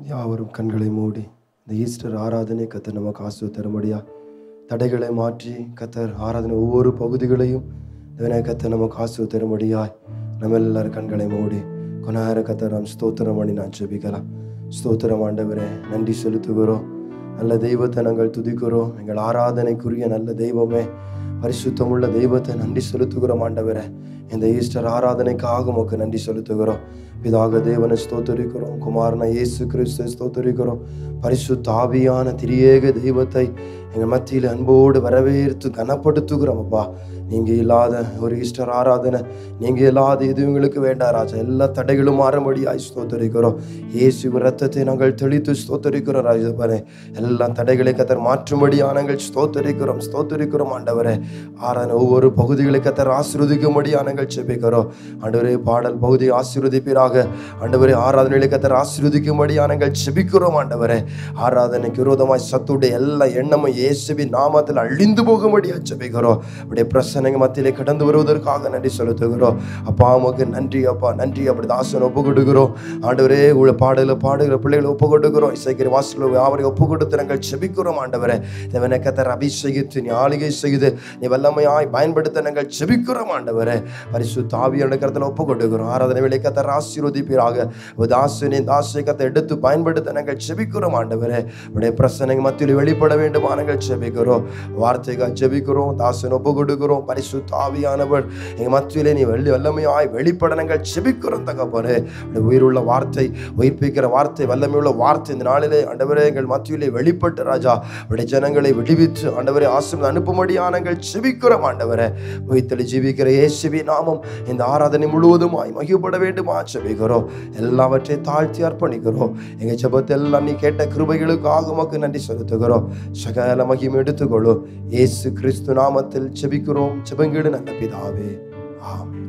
யாவரும் கண்களை மூடி இந்த ஈஸ்டர் ஆராதனை கத்தர் நமக்கு ஆசு தரும்படியா தடைகளை மாற்றி கத்தர் ஆராதனை ஒவ்வொரு பகுதிகளையும் தேவனே கத்தர் நமக்கு ஆசு தரும்படியாய் நம்ம எல்லாரும் கண்களை மூடி கொஞ்ச நேரம் கத்தர் நாம் ஸ்தோத்திரம் பண்ணி நான் ஜெபிக்கலாம் ஸ்தோத்திரம் ஆண்டவரே நன்றி செலுத்துகிறோம் நல்ல தெய்வத்தை நாங்கள் துதிக்கிறோம் எங்கள் ஆராதனைக்குரிய நல்ல தெய்வமே பரிசுத்தமுள்ள தெய்வத்தை நன்றி செலுத்துகிறோம் ஆண்டவரே இந்த ஈஸ்டர் ஆராதனைக்காக உமக்கு நன்றி செலுத்துகிறோம் பிதாக தேவனை ஸ்தோத்தரிக்கிறோம் குமாரனை இயேசு கிறிஸ்து ஸ்தோத்தரிக்கிறோம் பரிசுத்த ஆவியான திரியேக தெய்வத்தை எங்கள் மத்தியில் அன்போடு வரவேற்று கனப்படுத்துகிறோம் அப்பா நீங்க இல்லாத ஒரு ஈஸ்டர் ஆராதனை நீங்க இல்லாத எது எங்களுக்கு வேண்டாம் ராஜா எல்லா தடைகளும் மாறும்படியாய் ஸ்தோத்தரிக்கிறோம் இயேசு ரத்தத்தை நாங்கள் தெளித்து ஸ்தோத்தரிக்கிறோம் ராஜபனே எல்லா தடைகளை கத்தர் மாற்றும்படியாக நாங்கள் ஸ்தோத்தரிக்கிறோம் ஸ்தோத்தரிக்கிறோம் ஆண்டவரே ஆராதனை ஒவ்வொரு பகுதிகளை கத்தர் ஆசீர்வதிக்கும்படியாக நாங்கள் செபிக்கிறோம் ஆண்டவரே பாடல் பகுதி ஆசீர்வதிப்பீராக ஆண்டவரே ஆராதனைகளை கத்தர் ஆசீர்வதிக்கும்படியாக நாங்கள் செபிக்கிறோம் ஆண்டவரே ஆராதனைக்கு விரோதமாய் சத்துடைய எல்லா எண்ணமும் இயேசுவின் நாமத்தில் அழிந்து போகும்படியாக செபிக்கிறோம் அப்படியே பிரசனைங்க மத்தியிலே கடந்து வருவதற்காக நன்றி செலுத்துகிறோம் அப்பா உமக்கு நன்றி அப்பா நன்றி அப்படி தாசன் ஒப்பு கொடுக்கிறோம் ஆண்டவரே உள்ள பாடல பாடுகிற பிள்ளைகளை ஒப்பு கொடுக்கிறோம் இசைக்கிற வாசல் அவரை ஒப்பு கொடுத்து நாங்கள் செபிக்கிறோம் ஆண்டவரே தேவனை கத்தர் அபிஷேகித்து நீ ஆளுகை செய்து நீ வல்லமையாய் பயன்படுத்த நாங்கள் செபிக்கிறோம் ஆண்டவரே பரிசு தாவி இடத்துல ஒப்பு கொடுக்கிறோம் ஆராதனை வேலை கத்தர் ஆசீர்வதிப்பீராக தாசனை தாசை கத்தை எடுத்து பயன்படுத்த நாங்கள் செபிக்கிறோம் ஆண்டவரே உடைய பிரசனைங்க மத்தியில் வெளிப்பட வேண்டுமா நாங்கள் செபிக்கிறோம் வார்த்தைகள் ஜெபிக்கிறோம் தாசன் ஒப்பு கொடுக்கிறோம் பரிசு தாவியானவர் எங்கள் மத்தியிலே நீ வெள்ளி வல்லமையாய் வெளிப்பட நாங்கள் செபிக்கிறோம் தகப்பனே உடைய உயிருள்ள வார்த்தை உயிர்ப்பிக்கிற வார்த்தை வல்லமையுள்ள வார்த்தை இந்த நாளிலே ஆண்டவரே எங்கள் மத்தியிலே வெளிப்பட்டு ராஜா உடைய ஜனங்களை விடுவித்து ஆண்டவரே ஆசிரியர் அனுப்பும்படியா நாங்கள் செபிக்கிறோம் ஆண்டவரே உயிர்த்தளி ஜீவிக்கிற இயேசுவி நாமம் இந்த ஆராதனை முழுவதுமாய் மகிழ்பட வேண்டுமா செபிக்கிறோம் எல்லாவற்றையும் தாழ்த்தி அர்ப்பணிக்கிறோம் எங்க ஜெபத்தை எல்லாம் நீ கேட்ட கிருபைகளுக்காக உமக்கு நன்றி செலுத்துகிறோம் சகல மகிமை எடுத்துக்கொள்ளும் இயேசு கிறிஸ்து நாமத்தில் செபிக்கிறோம் செபங்கீடு நல்ல பிதாவே ஆமென்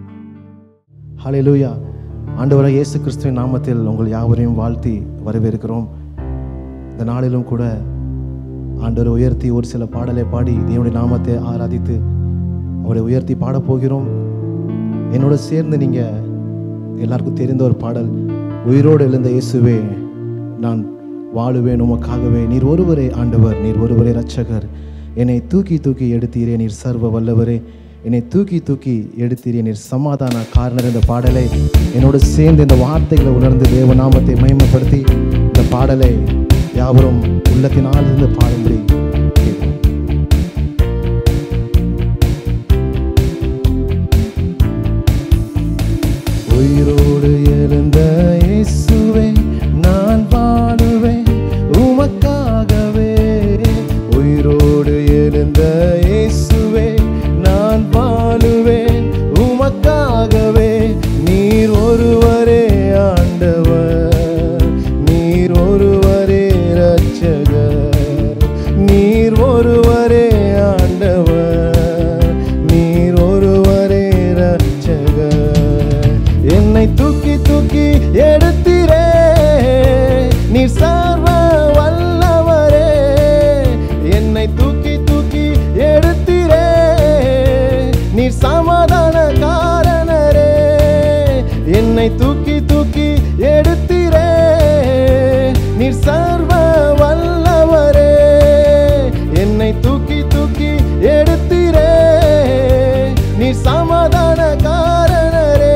ஹalleluya ஆண்டவராக இயேசு கிறிஸ்துவின் நாமத்தில் உங்கள் யாவரையும் வாழ்த்தி வரவேற்கிறோம் இந்த நாளிலும் கூட ஆண்டவரை உயர்த்தி ஒரு சில பாடலை பாடி தேவனுடைய நாமத்தை ஆராதித்து அவரை உயர்த்தி பாடப் போகிறோம் என்னோட சேர்ந்து நீங்கள் எல்லாருக்கும் தெரிந்த ஒரு பாடல் உயிரோடு எழுந்த இயேசுவே நான் வாழுவேன் உமக்காகவே நீர் ஒருவரே ஆண்டவர் நீர் ஒருவரே இரட்சகர் என்னை தூக்கி தூக்கி எடுத்தீரே நீர் சர்வ வல்லவரே என்னை தூக்கி தூக்கி எடுத்தீரே நீர் சமாதான காரணர் இந்த பாடலை என்னோடு சேர்ந்து இந்த வார்த்தைகளை உணர்ந்து தேவநாமத்தை மகிமைப்படுத்தி இந்த பாடலை யாவரும் உள்ளத்தினால் இருந்து பாடும்படி கேட்கிறோம். உயிரோடு எழுந்த இயேசுவே நான் வாழுவேன் உமக்காகவே உயிரோடு எழுந்த இயேசுவே நான் வாழுவேன் உமக்காகவே நீர் ஒருவரே ஆண்டவர் நீர் ஒருவரே இரட்சகர் நீர் ஒருவரே ஆண்டவர் நீர் ஒருவரே இரட்சகர் என்னை தூக்கி தூக்கி எடுத்திரே நீர் சர்வ வல்லவரே என்னை தூக்கி தூக்கி எடுத்திரே நீர் சமாதான காரணரே என்னை தூக்கி தூக்கி எடுத்திரே நீர் சர்வ வல்லவரே என்னை தூக்கி தூக்கி எடுத்திரே நீர் சமாதான காரணரே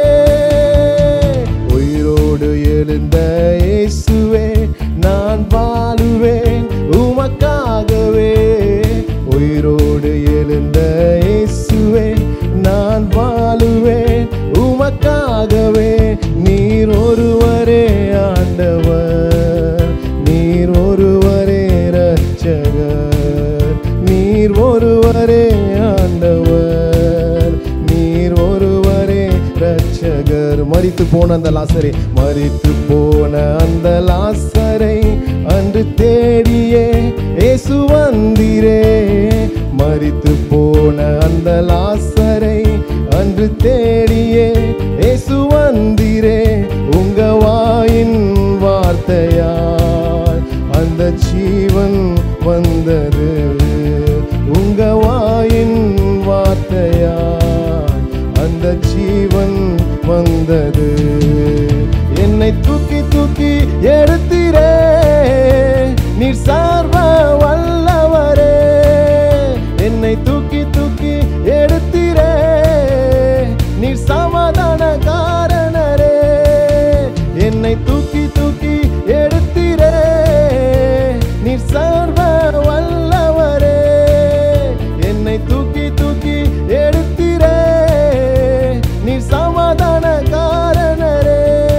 உயிரோடு எழுந்த இயேசுவே நான் வாழுவேன் உமக்காகவே உயிரோடு எழுந்த இயேசுவே நான் வாழுவேன் உமக்காகவே நீர் ஒருவரே ஆண்டவர் நீர் ஒருவரே இரட்சகர் நீர் ஒருவரே ஆண்டவர் நீர் ஒருவரே இரட்சகர் மரித்து போன அந்த லாசரை மரித்து போன அந்த லாசரை அன்று தேடியே இயேசு வந்தீரே மரித்து போன அந்த லாசரை அன்று தேடியே இயேசு வந்தீரே உங்க வாயின் வார்த்தையால் அந்த ஜீவன் வந்தது உங்க வாயின் வார்த்தையால் அந்த ஜீவன் வந்தது என்னை தூக்கி தூக்கி எடுத்திரே நீர் சர்வ வல்லவரே என்னை தூக்கி தூக்கி எடுத்திரே நீர் சமாதான காரணரே என்னை தூக்கி தூக்கி எடுத்திரே நீர் சர்வ வல்லவரே என்னை தூக்கி தூக்கி எடுத்திரே நீர் சமாதான காரணரே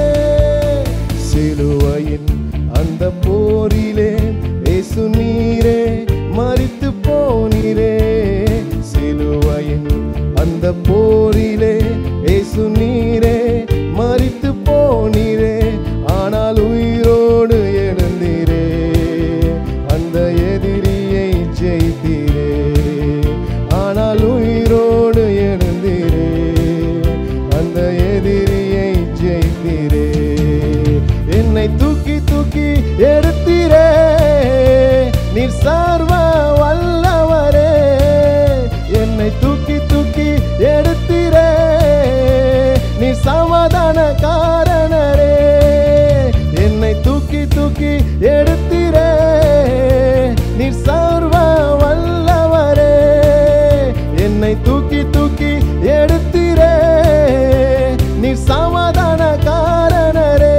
சிலுவையின் அந்த போரிலே இயேசு நீரே மரித்து போனீரே சிலுவையின் அந்த போரிலே இயேசு நீரே மரித்து போனீரே ஆனால் உயிரோடு எழுந்தீரே அந்த எதிரியை ஜெயித்தீரே ஆனால் உயிரோடு எழுந்தீரே அந்த எதிரியை ஜெயித்தீரே என்னை தூக்கி தூக்கி எடுத்தீரே நீர் சர்வ வல்லவரே என்னை தூக்கி தூக்கி எடுத்தீரே நீர் சமாதான காரணரே என்னை தூக்கி தூக்கி எடுத்தீரே நீர் சர்வ வல்லவரே என்னை தூக்கி தூக்கி எடுத்தீரே நீர் சமாதான காரணரே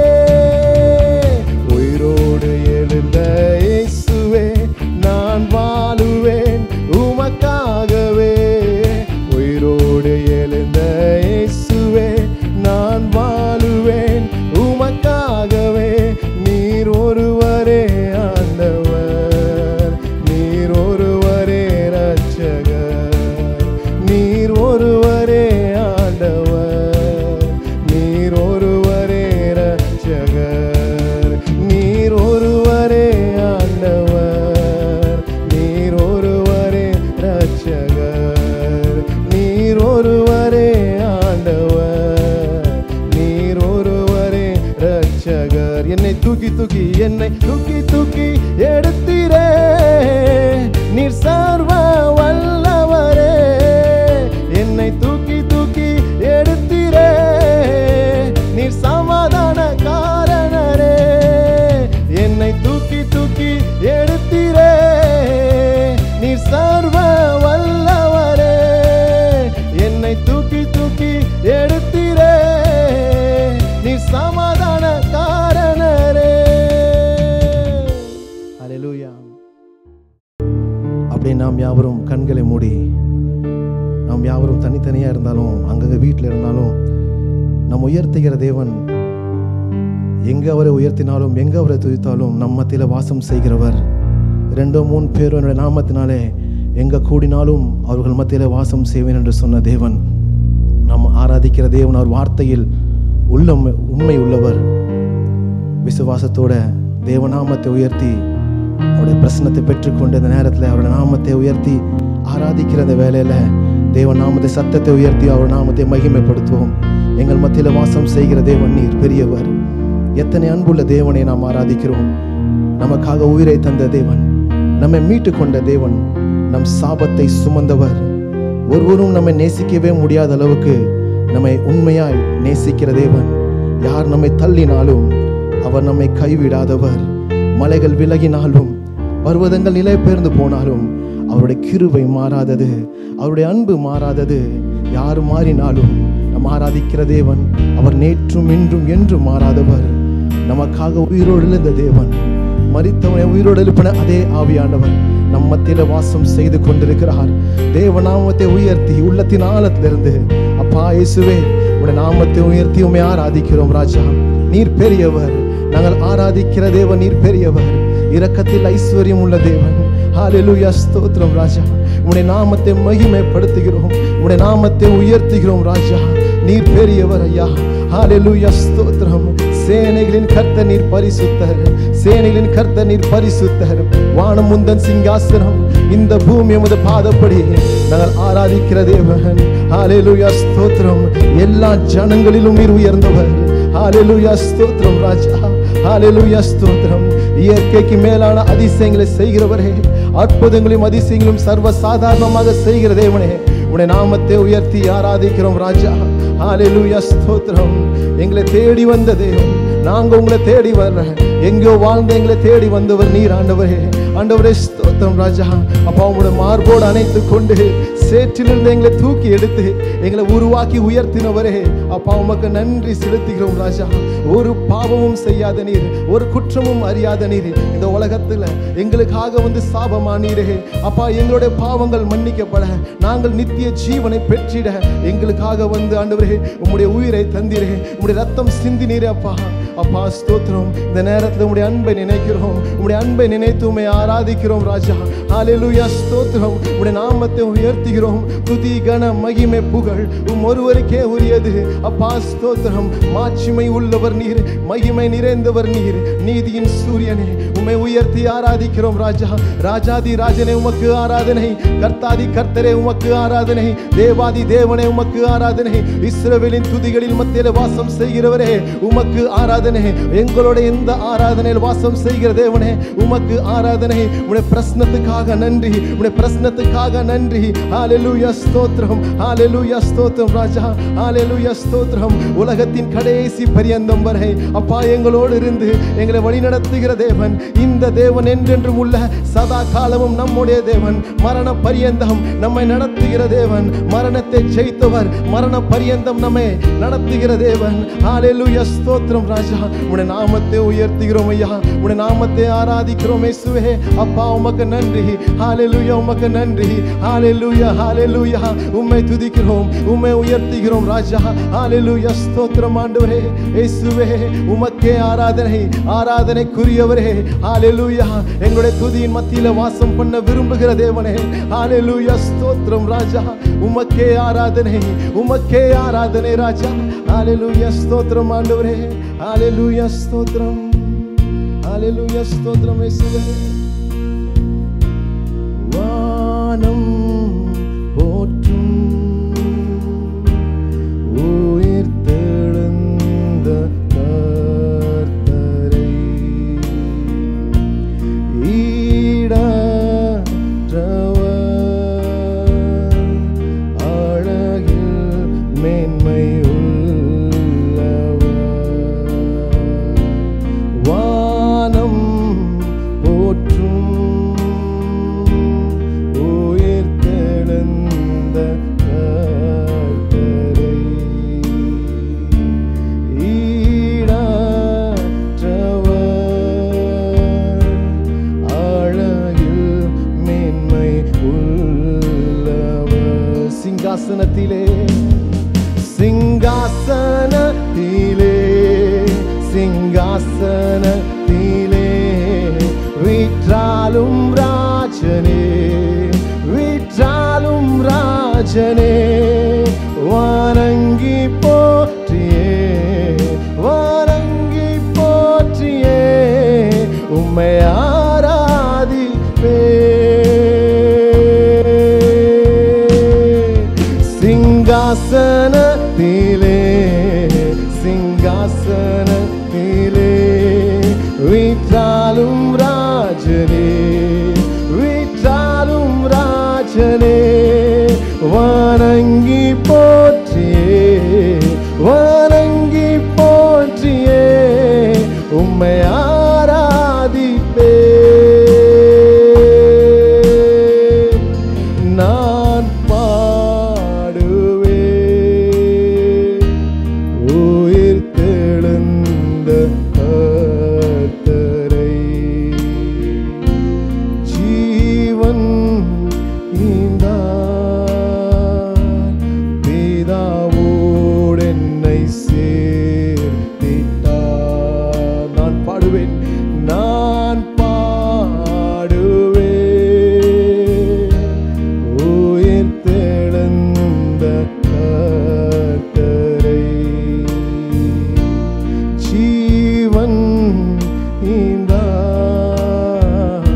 உயிரோடு எழுந்த இயேசுவே நான் வாழுவேன் உமக்காகவே உயிரோடு எழுந்த இயேசுவே நான் வாழுவேன் உமக்காகவே நீர் ஒருவரே ஆண்டவர் நீர் ஒருவரே ரட்சகர் நீர் ஒருவரே ஆண்டவர் நீர் ஒருவரே ரட்சகர் நீர் ஒருவரே ஆண்டவர் நீர் ஒருவரே ரட்சகர் நீர் ஒருவரே ஆண்டவர் நீர் ஒருவரே ரட்சகர் என்னை தூக்கி தூக்கி என்னை தூக்கி தூக்கி எடுத்தீரே நீர் சர்வ வல்லவரே என்னை தூக்கி தூக்கி எடுத்தீரே நீர் சமாதான காரணரே என்னை தூக்கி தூக்கி எடுத்தீரே நீர் சர்வ வல்லவரே என்னை தூக்கி தூக்கி எடுத்தீரே நீர் சமாதான காரணரே ஹalleluya அப்படியே நாம் யாவரும் கண்களை மூடி நாம் யாவரும் தனித்தனியாக இருந்தாலும் அங்கங்கே வீட்டில் இருந்தாலும் நம்ம உயர்த்துகிற தேவன் எங்கே அவரை உயர்த்தினாலும் எங்கே அவரை துதித்தாலும் நம் மத்தியில் வாசம் செய்கிறவர் ரெண்டோ மூணு பேரும் என்னுடைய நாமத்தினாலே எங்கே கூடினாலும் அவர்கள் மத்தியில் வாசம் செய்வேன் என்று சொன்ன தேவன் நாம் ஆராதிக்கிற தேவன் அவர் வார்த்தையில் உள்ள உண்மை உள்ளவர் விசுவாசத்தோட தேவநாமத்தை உயர்த்தி அவருடைய பிரசனத்தை பெற்றுக்கொண்டு இந்த நேரத்தில் அவருடைய நாமத்தை உயர்த்தி ஆராதிக்கிற அந்த வேலையில் தேவன் நாமத்தை சத்தத்தை உயர்த்தி அவர் நாமத்தை மகிமைப்படுத்துவோம் எங்கள் மத்தியில் வாசம் செய்கிற தேவன் நீர் பெரியவர் எத்தனை அன்புள்ள தேவனை நாம் ஆராதிக்கிறோம் நமக்காக உயிரை தந்த தேவன் நம்மை மீட்டு கொண்ட தேவன் நம் சாபத்தை சுமந்தவர் ஒருவரும் நம்மை நேசிக்கவே முடியாத அளவுக்கு நம்மை உண்மையாய் நேசிக்கிற தேவன் யார் நம்மை தள்ளினாலும் அவர் நம்மை கைவிடாதவர் மலைகள் விலகினாலும் பர்வதங்கள் நிலை பெயர்ந்து போனாலும் அவருடைய கிருபை மாறாதது அவருடைய அன்பு மாறாதது யார் மாறினாலும் நம் ஆராதிக்கிற தேவன் அவர் நேற்றும் இன்றும் என்றும் மாறாதவர் நமக்காக உயிரோடு எழுந்த தேவன் மரித்தவனை உயிரோடு எழுப்பின அதே ஆவியானவர் நம் மத்தியில வாசம் செய்து கொண்டிருக்கிறார் தேவ நாமத்தை உயர்த்தி உள்ளத்தின் ஆழத்திலிருந்து அப்பா இயேசுவே உடைய நாமத்தை உயர்த்தி உண்மை ஆராதிக்கிறோம் ராஜா நீர் பெரியவர் நாங்கள் ஆராதிக்கிற தேவன் நீர் பெரியவர் இரக்கத்தில் ஐஸ்வர்யம் உள்ள தேவன் ஹalleluya ஸ்தோத்திரம் ராஜா உடைய நாமத்தை மகிமைப்படுத்துகிறோம் உடைய நாமத்தை உயர்த்துகிறோம் ராஜா நீர் பெரியவர் ஐயா ஹalleluya ஸ்தோத்திரம் சேனைகளின் கர்த்த நீர் பரிசுத்தர் சேனைகளின் கர்த்த நீர் பரிசுத்தர் வானம் முந்தன் சிங்காசனம் இந்த பூமி எமது பாதப்படி நாங்கள் ஆராதிக்கிற தேவன் ஹalleluya ஸ்தோத்திரம் எல்லா ஜனங்களிலும் நீர் உயர்ந்தவர் ஹalleluya ஸ்தோத்திரம் ராஜா ஹalleluya ஸ்தோத்திரம் இயற்கைக்கு மேலான அதிசயங்களை செய்கிறவரே அற்புதங்களையும் அதிசயங்களும் சர்வ சாதாரணமாக செய்கிற தேவனே உடைய நாமத்தை உயர்த்தி ஆராதிக்கிறோம் ராஜா ஹalleluya ஸ்தோத்திரம் எங்களை தேடி வந்த தேவன் நாங்க உங்களை தேடி வர்ற எங்கேயோ வாழ்ந்து எங்களை தேடி வந்தவர் நீர் ஆண்டவரே ஆண்டவரே ஸ்தோத்திரம் ராஜா அப்பா உங்களுடைய மார்போடு அணைத்து கொண்டு சேற்றிலிருந்து எங்களை தூக்கி எடுத்து எங்களை உருவாக்கி உயர்த்தினவரே அப்பா உமக்கு நன்றி செலுத்துகிறோம் ராஜா ஒரு பாவமும் செய்யாத நீர் ஒரு குற்றமும் அறியாத நீர் இந்த உலகத்துல எங்களுக்காக வந்து சாபமானீரே அப்பா எங்களுடைய பாவங்கள் மன்னிக்கப்பட நாங்கள் நித்திய ஜீவனை பெற்றிட எங்களுக்காக வந்து ஆண்டவரே உம்முடைய உயிரை தந்தீரே உம்முடைய ரத்தம் சிந்தினீரே அப்பா அப்பா ஸ்தோத்திரம் இந்த நேரத்தில் உம்முடைய அன்பை நினைக்கிறோம் உம்முடைய அன்பை நினைத்து உம்மை ஆராதிக்கிறோம் ராஜா ஹalleluya ஸ்தோத்திரம் உம்முடைய நாமத்தை உயர்த்துகிறோம் துதி கன மகிமை புகழ் உம் ஒருவருக்கே உரியது அப்பா ஸ்தோத்திரம் மாட்சிமை உள்ளவர் நீர் மகிமை நிறைந்தவர் நீர் நீதியின் சூரியனே உம்மை உயர்த்தி ஆராதிக்கிறோம் ராஜா ராஜாதி ராஜனே உமக்கு ஆராதனை கர்த்தாதி கர்த்தரே உமக்கு ஆராதனை தேவாதி தேவனே உமக்கு ஆராதனை இஸ்ரவேலின் துதிகளில் மத்தியில வாசம் செய்கிறவரே உமக்கு ஆராதனை எங்களோட எந்த ஆராதனையில் வாசம் செய்கிற தேவனே உமக்கு ஆராதனை உடைய பிரஸ்னத்துக்காக நன்றி உடைய பிரஸ்னத்துக்காக நன்றி ஹalleluya ஸ்தோத்திரம் ஹalleluya ஸ்தோத்திரம் ராஜா ஹalleluya ஸ்தோத்திரம் உலகத்தின் கடைசி பரியந்தம் வரை அப்பா எங்களோடு இருந்து எங்களை வழிநடத்துகிற தேவன் இந்த தேவன் என்றென்றும் உள்ள சதா காலமும் நம்முடைய தேவன் மரண பரியந்தம் நம்மை நடத்துகிற தேவன் மரணத்தை ஜெயித்தவர் மரண பரியந்தம் நம்மை நடத்துகிற தேவன் ஹalleluya ஸ்தோத்திரம் ராஜா உடைய நாமத்தை உயர்த்துகிறோம் ஐயா உடைய நாமத்தை ஆராதிக்கிறோம் இயேசுவே அப்பா உமக்கு நன்றி ஹalleluya உமக்கு நன்றி ஹalleluya ஹalleluya உம்மை துதிக்கிறோம் உம்மை உயர்த்துகிறோம் ராஜா ஹalleluya ஸ்தோத்திரம் ஆண்டவரே இயேசுவே உமக்கே ஆராதனை ஆராதனைக்குரியவரே ஹalleluya எங்களுடைய துதியின் மத்தியில வாசம் பண்ண விரும்புகிற தேவனே ஹalleluya ஸ்தோத்திரம் ராஜா உமக்கே ஆராதனை உமக்கே ஆராதனை ராஜா ஹalleluya ஸ்தோத்திரம் ஆண்டவரே ஹalleluya ஸ்தோத்திரம் ஹalleluya ஸ்தோத்திரம் இயேசுவே வானம் போற்றும் உயிர்த்தெழுந்த கர்த்தரை ஈடற்றவர் அழகில் மேன்மையுள்ளவர் வானம் போற்றும் உயிர்த்தெழுந்த கர்த்தரை ஈடற்றவர் அழகில் மேன்மை உள்ளவர் சிங்காசனத்திலே சிங்காசனத்திலே சிங்காசனத்திலே வீற்றாலும் ராஜனே வீற்றாலும் ராஜனே வணங்கி போற்றியே வணங்கி போற்றியே உம்மை ஆராதிப்பே சிங்காசனத்திலே சிங்காசனத்திலே வீற்றாலும் ராஜனே வீற்றாலும் ராஜனே வணங்கி போற்றியே வணங்கி போற்றியே உம்மை ஆராதிப்பே நான் பாடுவே உயிர் தெழுந்த கர்த்தரை ஜீவன் ஈந்தார் பிதாவோடு என்னை சேர்த்திட்டார் நான் பாடுவேன் நான் பாடுவேன் உயிர் தெழுந்த கர்த்தரை ஜீவன் ஈந்தார்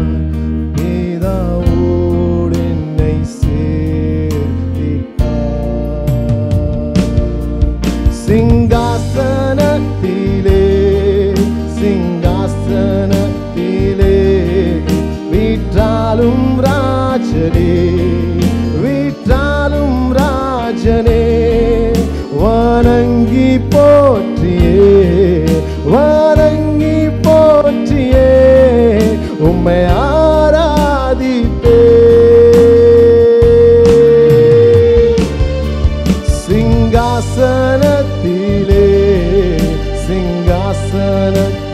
பிதாவோடு என்னை சேர்த்திட்டார் சிங்காசனத்திலே சிங்காசனத்திலே வீற்றாலும் ராஜனே வீற்றாலும் ராஜனே வணங்கி போற்றியே வணங்கி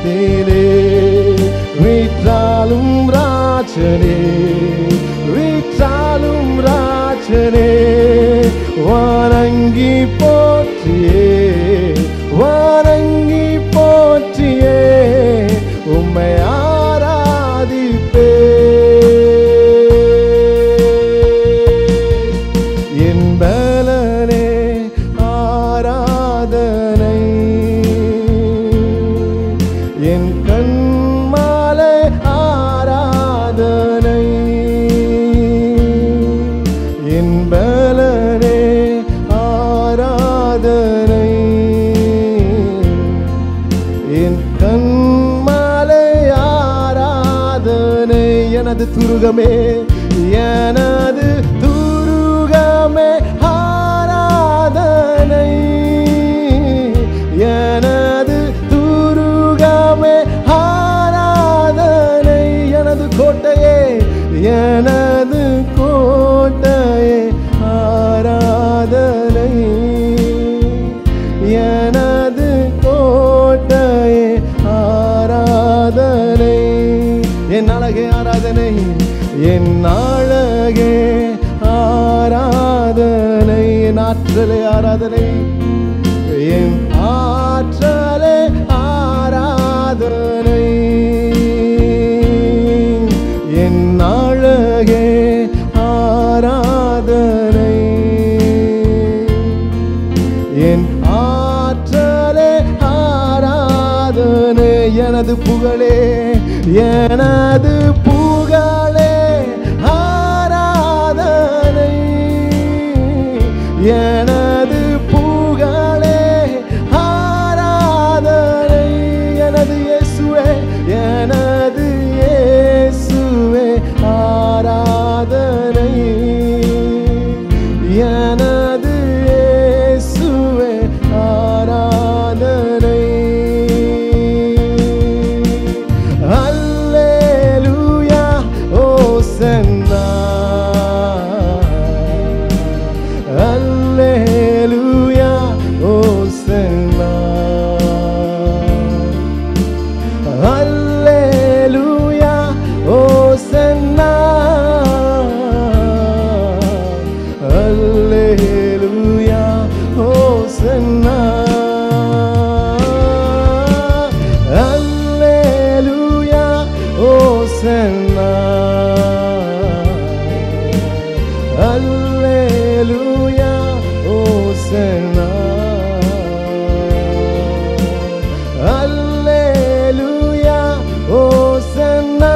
வானிலே வீற்றாலும் ராஜனே வீற்றாலும் ராஜனே வானங்கி போற்றியே வானங்கி போற்றியே உம்மை ஆராதிப்பே என் பலனே ஆராதனை என் கண்மாலை ஆராதனை என் பலனே ஆராதனை என் கண்மாலை ஆராதனை எனது துருகமே எனது துருகமே ஆராதனை எனது துருகமே ஆராதனை எனது கோட்டையே எனது கோட்டையே ஆராதனை எனது கோட்டையே ஆராதனை என் அழகே ஆராதனை என் அழகே ஆராதனை என் ஆற்றலே ஆராதனை என் ஆற்றலே ஆராதனை என் அழகே ஆராதனை என் ஆற்றலே ஆராதனை எனது புகழே எனது புகழே ஆராதனை எனது புகழே ஆராதனை எனது இயேசுவே எனது இயேசுவே ஆராதனை எனது இயேசுவே ஆராதனை அல்லேலூயா ஓசன்னா அல்லேலூயா ஓசன்னா அல்லேலூயா ஓசன்னா அல்லேலூயா ஓசன்னா அல்லேலூயா ஓசன்னா அல்லேலூயா ஓசன்னா அல்லேலூயா ஓசன்னா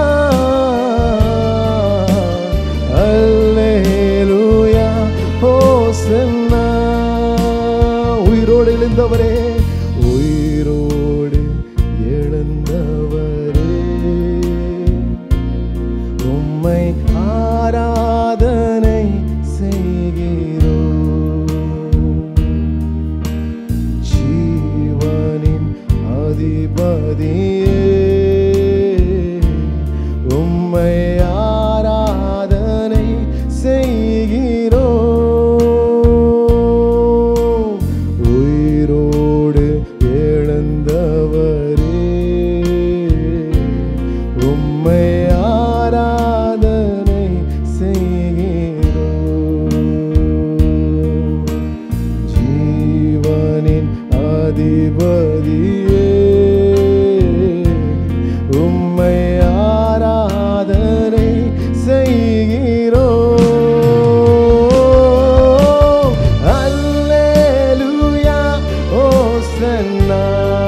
அல்லேலூயா ஓசன்னா உயிரோடு எழுந்தவரே உயிரோடு எழுந்தவரே உம்மை ஆராதனை செய்கிறோம் ஜீவனின் அதிபதியே உம்மை ஆராதனை செய்கிறோம் உயிரோடு எழுந்தவரே உம்மை ஆராதனை செய்கிறோம் ஜீவனின் அதிபதியே உம்மை ஆராதனை செய்கிறோம் அல்லேலூயா ஓசன்னா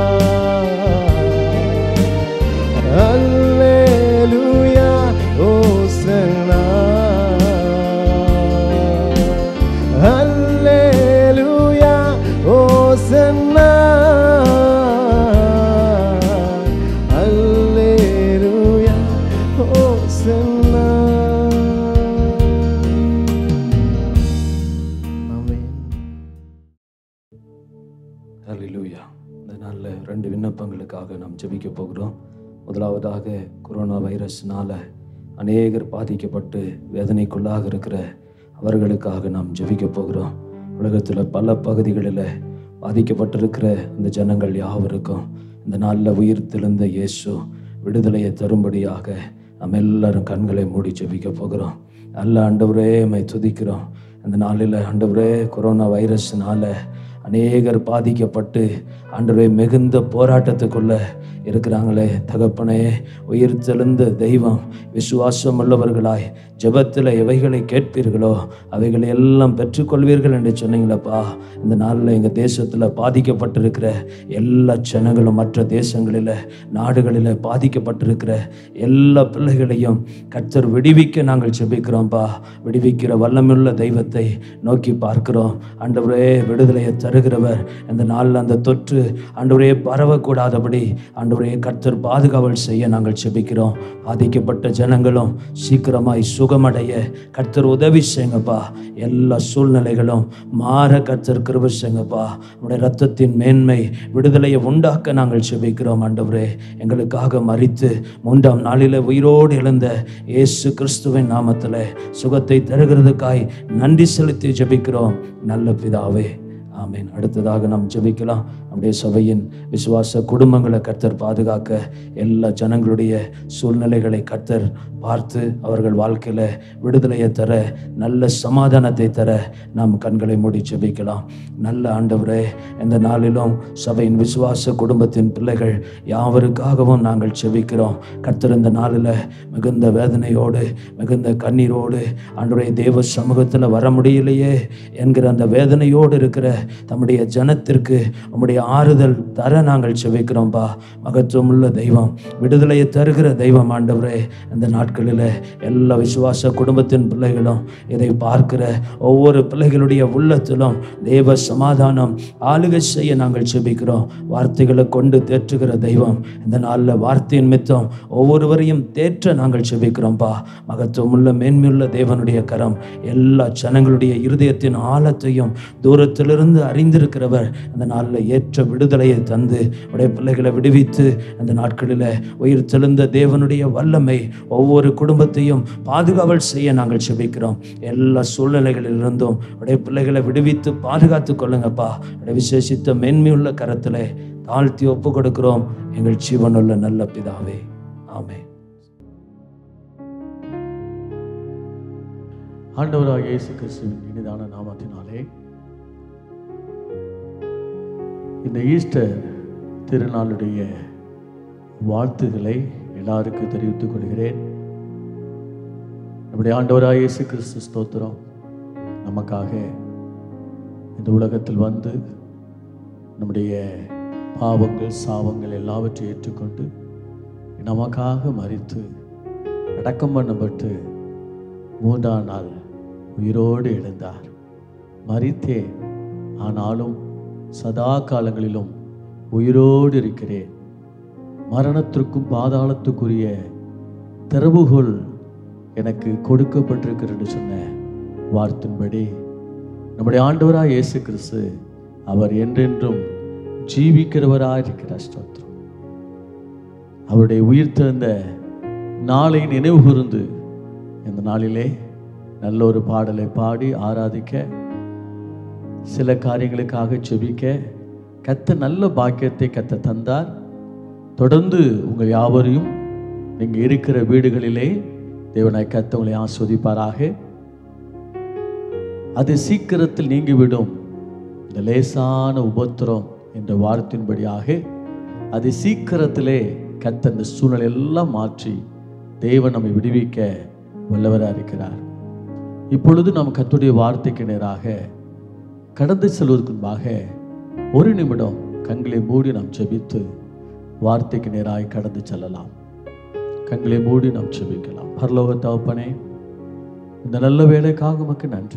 அல்லேலூயா ஓசன்னா அல்லேலூயா ஓசன்னா அல்லேலூயா ஓசன்னா ஆமென் ஹalleluya இந்த நாளில் ரெண்டு விண்ணப்பங்களுக்காக நாம் ஜெபிக்க போகிறோம் முதலாவதாக கொரோனா வைரஸ்னால அநேகர் பாதிக்கப்பட்டு வேதனைக்குள்ளாக இருக்கிற அவர்களுக்காக நாம் ஜெபிக்க போகிறோம் உலகத்தில் பல பகுதிகளில் பாதிக்கப்பட்டிருக்கிற இந்த ஜனங்கள் யாவருக்கும் இந்த நாளில் உயிர் தெழுந்த இயேசு விடுதலையை தரும்படியாக நம்ம எல்லாரும் கண்களை மூடி ஜெபிக்க போகிறோம் நல்ல ஆண்டவரே மை துதிக்கிறோம் இந்த நாளில் ஆண்டவரே கொரோனா வைரஸ்னால அநேகர் பாதிக்கப்பட்டு ஆண்டவரே மிகுந்த போராட்டத்துக்குள்ள இருக்கிறாங்களே தகப்பனே உயிர் தெழுந்த தெய்வம் விசுவாசம் உள்ளவர்களாய் ஜெபத்தில் எவைகளை கேட்பீர்களோ அவைகளை எல்லாம் பெற்றுக்கொள்வீர்கள் என்று சொன்னீங்களப்பா இந்த நாளில் எங்கள் தேசத்தில் பாதிக்கப்பட்டிருக்கிற எல்லா ஜனங்களும் மற்ற தேசங்களில் நாடுகளில் பாதிக்கப்பட்டிருக்கிற எல்லா பிள்ளைகளையும் கர்த்தர் விடுவிக்க நாங்கள் ஜெபிக்கிறோம்ப்பா விடுவிக்கிற வல்லமுள்ள தெய்வத்தை நோக்கி பார்க்கிறோம் ஆண்டவரே விடுதலையை தருகிறவர் இந்த நாளில் அந்த தொற்று ஆண்டவரே பரவக்கூடாதபடி ஆண்டவரே கர்த்தர் பாதுகாவல் செய்ய நாங்கள் ஜெபிக்கிறோம் பாதிக்கப்பட்ட ஜனங்களும் சீக்கிரமாய் சுகமடைய கர்த்தர் உதவி செய்யுங்கப்பா எல்லா சூழ்நிலைகளும் மாற கர்த்தர் கிருபை செய்யுங்கப்பா உடைய ரத்தத்தின் மேன்மை விடுதலையை உண்டாக்க நாங்கள் ஜெபிக்கிறோம் ஆண்டவரே எங்களுக்காக மறித்து மூன்றாம் நாளில் உயிரோடு எழுந்த இயேசு கிறிஸ்துவின் நாமத்தில் சுகத்தை தருகிறதுக்காய் நன்றி செலுத்தி ஜெபிக்கிறோம் நல்ல பிதாவே ஆமென் அடுத்ததாக நாம் ஜெபிக்கலாம் நம்முடைய சபையின் விசுவாச குடும்பங்களை கர்த்தர் பாதுகாக்க எல்லா ஜனங்களுடைய சூழ்நிலைகளை கர்த்தர் பார்த்து அவர்கள் வாழ்க்கையில் விடுதலையை தர நல்ல சமாதானத்தை தர நாம் கண்களை மூடி ஜெபிக்கலாம் நல்ல ஆண்டவரே இந்த நாளிலும் சபையின் விசுவாச குடும்பத்தின் பிள்ளைகள் யாவருக்காகவும் நாங்கள் ஜெபிக்கிறோம் கர்த்தர் இந்த நாளில் மிகுந்த வேதனையோடு மிகுந்த கண்ணீரோடு ஆண்டவரே தேவ சமூகத்தில் வர முடியலையே என்கிற அந்த வேதனையோடு இருக்கிற தம்முடைய ஜனத்திற்கு உம்முடைய ஆறுதல் தர நாங்கள் செபிக்கிறோம்பா மகத்துவமுள்ள தெய்வம் விடுதலையை தருகிற தெய்வம் ஆண்டவரே இந்த நாட்களில் எல்லா விசுவாச குடும்பத்தின் பிள்ளைகளும் இதை பார்க்கிற ஒவ்வொரு பிள்ளைகளுடைய உள்ளத்திலும் தேவ சமாதானம் ஆளுகை செய்ய நாங்கள் செபிக்கிறோம் வார்த்தைகளை கொண்டு தேற்றுகிற தெய்வம் இந்த நாளில் வார்த்தையின் மித்தம் ஒவ்வொருவரையும் தேற்ற நாங்கள் செபிக்கிறோம்பா மகத்துவமுள்ள மேன்மையுள்ள தேவனுடைய கரம் எல்லா ஜனங்களுடைய இருதயத்தின் ஆழத்தையும் தூரத்திலிருந்து அறிந்திருக்கிறவர் அந்த நாளில் ஏற்ற விடுதலையை தந்து உடைய பிள்ளைகளை விடுவித்து அந்த நாட்களில் உயிர் தெழுந்த தேவனுடைய வல்லமை ஒவ்வொரு குடும்பத்தையும் பாதுகாவல் செய்ய நாங்கள் செபிக்கிறோம் எல்லா சூழ்நிலைகளிலிருந்தும் உடைய பிள்ளைகளை விடுவித்து பாதுகாத்து கொள்ளுங்கப்பா உடைய விசேஷித்த மேன்மையுள்ள கரத்திலே தாழ்த்தி ஒப்பு கொடுக்கிறோம் எங்கள் ஜீவனுள்ள நல்ல பிதாவே ஆமென் ஆண்டவராக இயேசு கிறிஸ்துவின் இனிதான நாமத்தினாலே இந்த ஈஸ்டர் திருநாளுடைய வாழ்த்துக்களை எல்லாருக்கும் தெரிவித்துக் கொள்கிறேன் நம்முடைய ஆண்டவராக இயேசு கிறிஸ்து ஸ்தோத்திரம் நமக்காக இந்த உலகத்தில் வந்து நம்முடைய பாவங்கள் சாபங்கள் எல்லாவற்றையும் ஏற்றுக்கொண்டு நமக்காக மறித்து அடக்கம் பண்ணப்பட்டு மூன்றாம் நாள் உயிரோடு எழுந்தார் மறித்தேன் ஆனாலும் சதா காலங்களிலும் உயிரோடு இருக்கிறேன் மரணத்திற்கும் பாதாளத்துக்குரிய திறவுகோல் எனக்கு கொடுக்கப்பட்டிருக்கிறது சொன்ன வார்த்தையின்படி நம்முடைய ஆண்டவராய் இயேசு கிறிஸ்து அவர் என்றென்றும் ஜீவிக்கிறவராய் இருக்கிறார் ஸ்தோத்திரம் அவருடைய உயிர் திறந்த நாளை நினைவு கூர்ந்து இந்த நாளிலே நல்ல ஒரு பாடலை பாடி ஆராதிக்க சில காரியங்களுக்காக செபிக்க கத்த நல்ல பாக்கியத்தை கத்த தந்தார் தொடர்ந்து உங்கள் யாவரையும் நீங்கள் இருக்கிற வீடுகளிலே தேவனாய் கத்த உங்களை ஆஸ்வதிப்பாராக அது சீக்கிரத்தில் நீங்கிவிடும் இந்த லேசான உபத்திரம் என்ற வார்த்தையின்படியாக அது சீக்கிரத்திலே கத்த இந்த சூழ்நிலை எல்லாம் மாற்றி தேவன் நம்மை விடுவிக்க வல்லவராக இருக்கிறார் இப்பொழுது நாம் கத்துடைய வார்த்தைக்கு நேராக கடந்து செல்வதற்கு முன்பாக ஒரு நிமிடம் கண்களை மூடி நாம் செபித்து வார்த்தைக்கு நேராக கடந்து செல்லலாம் கண்களை மூடி நாம் செபிக்கலாம் பரலோக தகப்பனே இந்த நல்ல வேலைக்காக உமக்கு நன்றி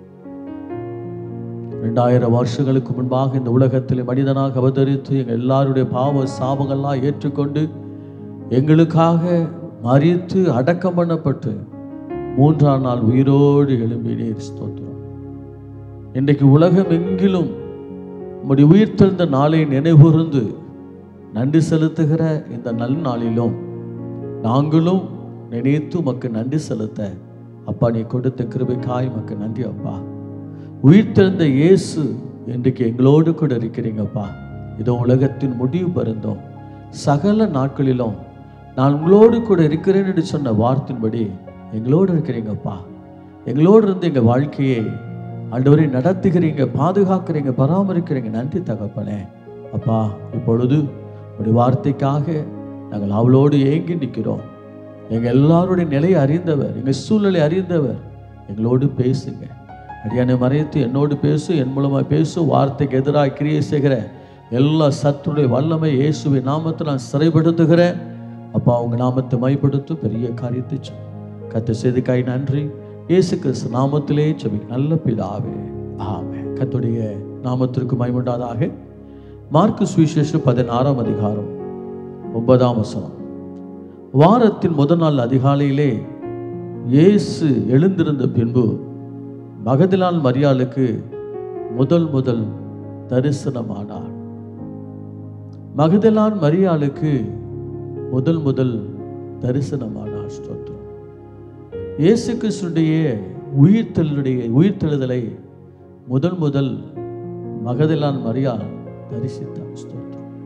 ரெண்டாயிரம் வருஷங்களுக்கு முன்பாக இந்த உலகத்தில் மனிதனாக அவதரித்து எங்கள் எல்லாருடைய பாவ சாபங்கள்லாம் ஏற்றுக்கொண்டு எங்களுக்காக மறித்து அடக்கம் பண்ணப்பட்டு மூன்றாம் நாள் உயிரோடு எழும்பினீர் ஸ்தோத்திரம் இன்றைக்கு உலகம் எங்கிலும் உம்முடைய உயிர் தெழுந்த நாளை நினைவுகூர்ந்து நன்றி செலுத்துகிற இந்த நல் நாளிலும் நாங்களும் நினைத்து உமக்கு நன்றி செலுத்த அப்பா நீ கொடுத்த கிருபைக்காய் உமக்கு நன்றி அப்பா உயிர்த்தெழுந்த இயேசு இன்றைக்கு எங்களோடு கூட இருக்கிறீங்கப்பா இதோ உலகத்தின் முடிவு பருந்தோம் சகல நாட்களிலும் நான் உங்களோடு கூட இருக்கிறேன் என்று சொன்ன வார்த்தையின்படி எங்களோடு இருக்கிறீங்கப்பா எங்களோடு இருந்து எங்கள் வாழ்க்கையை ஆண்டவரை நடத்துகிறீங்க பாதுகாக்கிறீங்க பராமரிக்கிறீங்க நன்றி தகப்பனே அப்பா இப்பொழுது உடைய வார்த்தைக்காக நாங்கள் அவளோடு ஏங்கி நிற்கிறோம் எங்கள் எல்லாருடைய நிலையை அறிந்தவர் எங்கள் சூழ்நிலை அறிந்தவர் எங்களோடு பேசுங்க அடியானை மறைத்து என்னோடு பேசு என் மூலமாக பேசு வார்த்தைக்கு எதிராக கிரியை செய்கிற எல்லா சத்துடைய வல்லமை இயேசுவின் நாமத்தை நான் சிறைப்படுத்துகிறேன் அப்பா உங்க நாமத்தை மைப்படுத்து பெரிய காரியத்தை செய். கத்து செய்துக்காய் நன்றி இயேசு கிறிஸ்து நாமத்திலே செவி நல்ல பிதாவே ஆமே கத்துடைய நாமத்திற்கு மைமுண்டாதாக மார்க்கு சுவிசேஷம் பதினாறாம் அதிகாரம் ஒன்பதாம் வசனம் வாரத்தின் முதல் நாள் அதிகாலையிலே இயேசு எழுந்திருந்த பின்பு மகதிலான் மரியாளுக்கு முதல் முதல் தரிசனமானார் மகதலான் மரியாளுக்கு முதல் முதல் தரிசனமானார் ஸ்தோத்திரம் இயேசு கிறிஸ்துடைய உயிர்த்தெழுடைய உயிர்த்தெழுதலை முதல் முதல் மகதலான் மரியாள் தரிசித்தார் ஸ்தோத்திரம்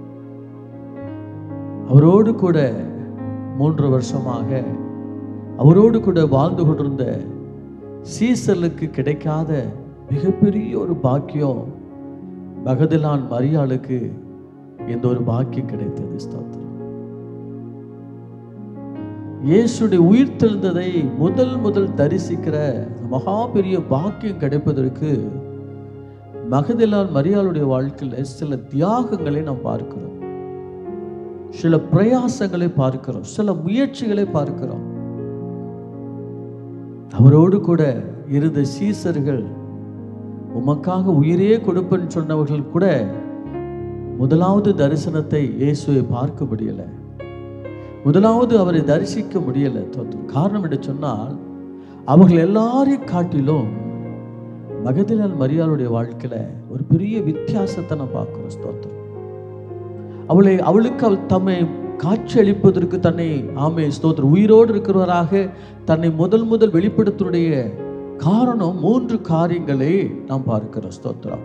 அவரோடு கூட மூன்று வருஷமாக அவரோடு கூட வாழ்ந்து கொண்டிருந்த சீசலுக்கு கிடைக்காத மிகப்பெரிய ஒரு பாக்கியம் மகதிலான் மரியாளுக்கு இந்த ஒரு பாக்கியம் கிடைத்தது ஸ்தோத்திரம் இயேசுடைய உயிர்த்தெழுந்ததை முதல் முதல் தரிசிக்கிற மகா பெரிய பாக்கியம் கிடைப்பதற்கு மகதிலான் மரியாளுடைய வாழ்க்கையில் சில தியாகங்களை நாம் பார்க்கிறோம் சில பிரயாசங்களை பார்க்கிறோம் சில முயற்சிகளை பார்க்கிறோம் அவரோடு கூட இருந்த சீசர்கள் உமக்காக உயிரே கொடுப்பேன்னு சொன்னவர்கள் கூட முதலாவது தரிசனத்தை இயேசுவை பார்க்க முடியல முதலாவது அவரை தரிசிக்க முடியல தோற்றம் காரணம் என்று சொன்னால் அவர்கள் எல்லாரையும் காட்டிலும் மகதிலால் மரியாளுடைய வாழ்க்கையில ஒரு பெரிய வித்தியாசத்தை நான் பார்க்கிறோம் ஸ்தோத்திரம் அவளை அவளுக்கு அவள் தம்மை காட்சி அளிப்பதற்கு தன்னை ஆமே ஸ்தோத்திரம் உயிரோடு இருக்கிறவராக தன்னை முதல் முதல் வெளிப்படுத்துடைய காரணம் மூன்று காரியங்களை நாம் பார்க்கிறோம் ஸ்தோத்திரம்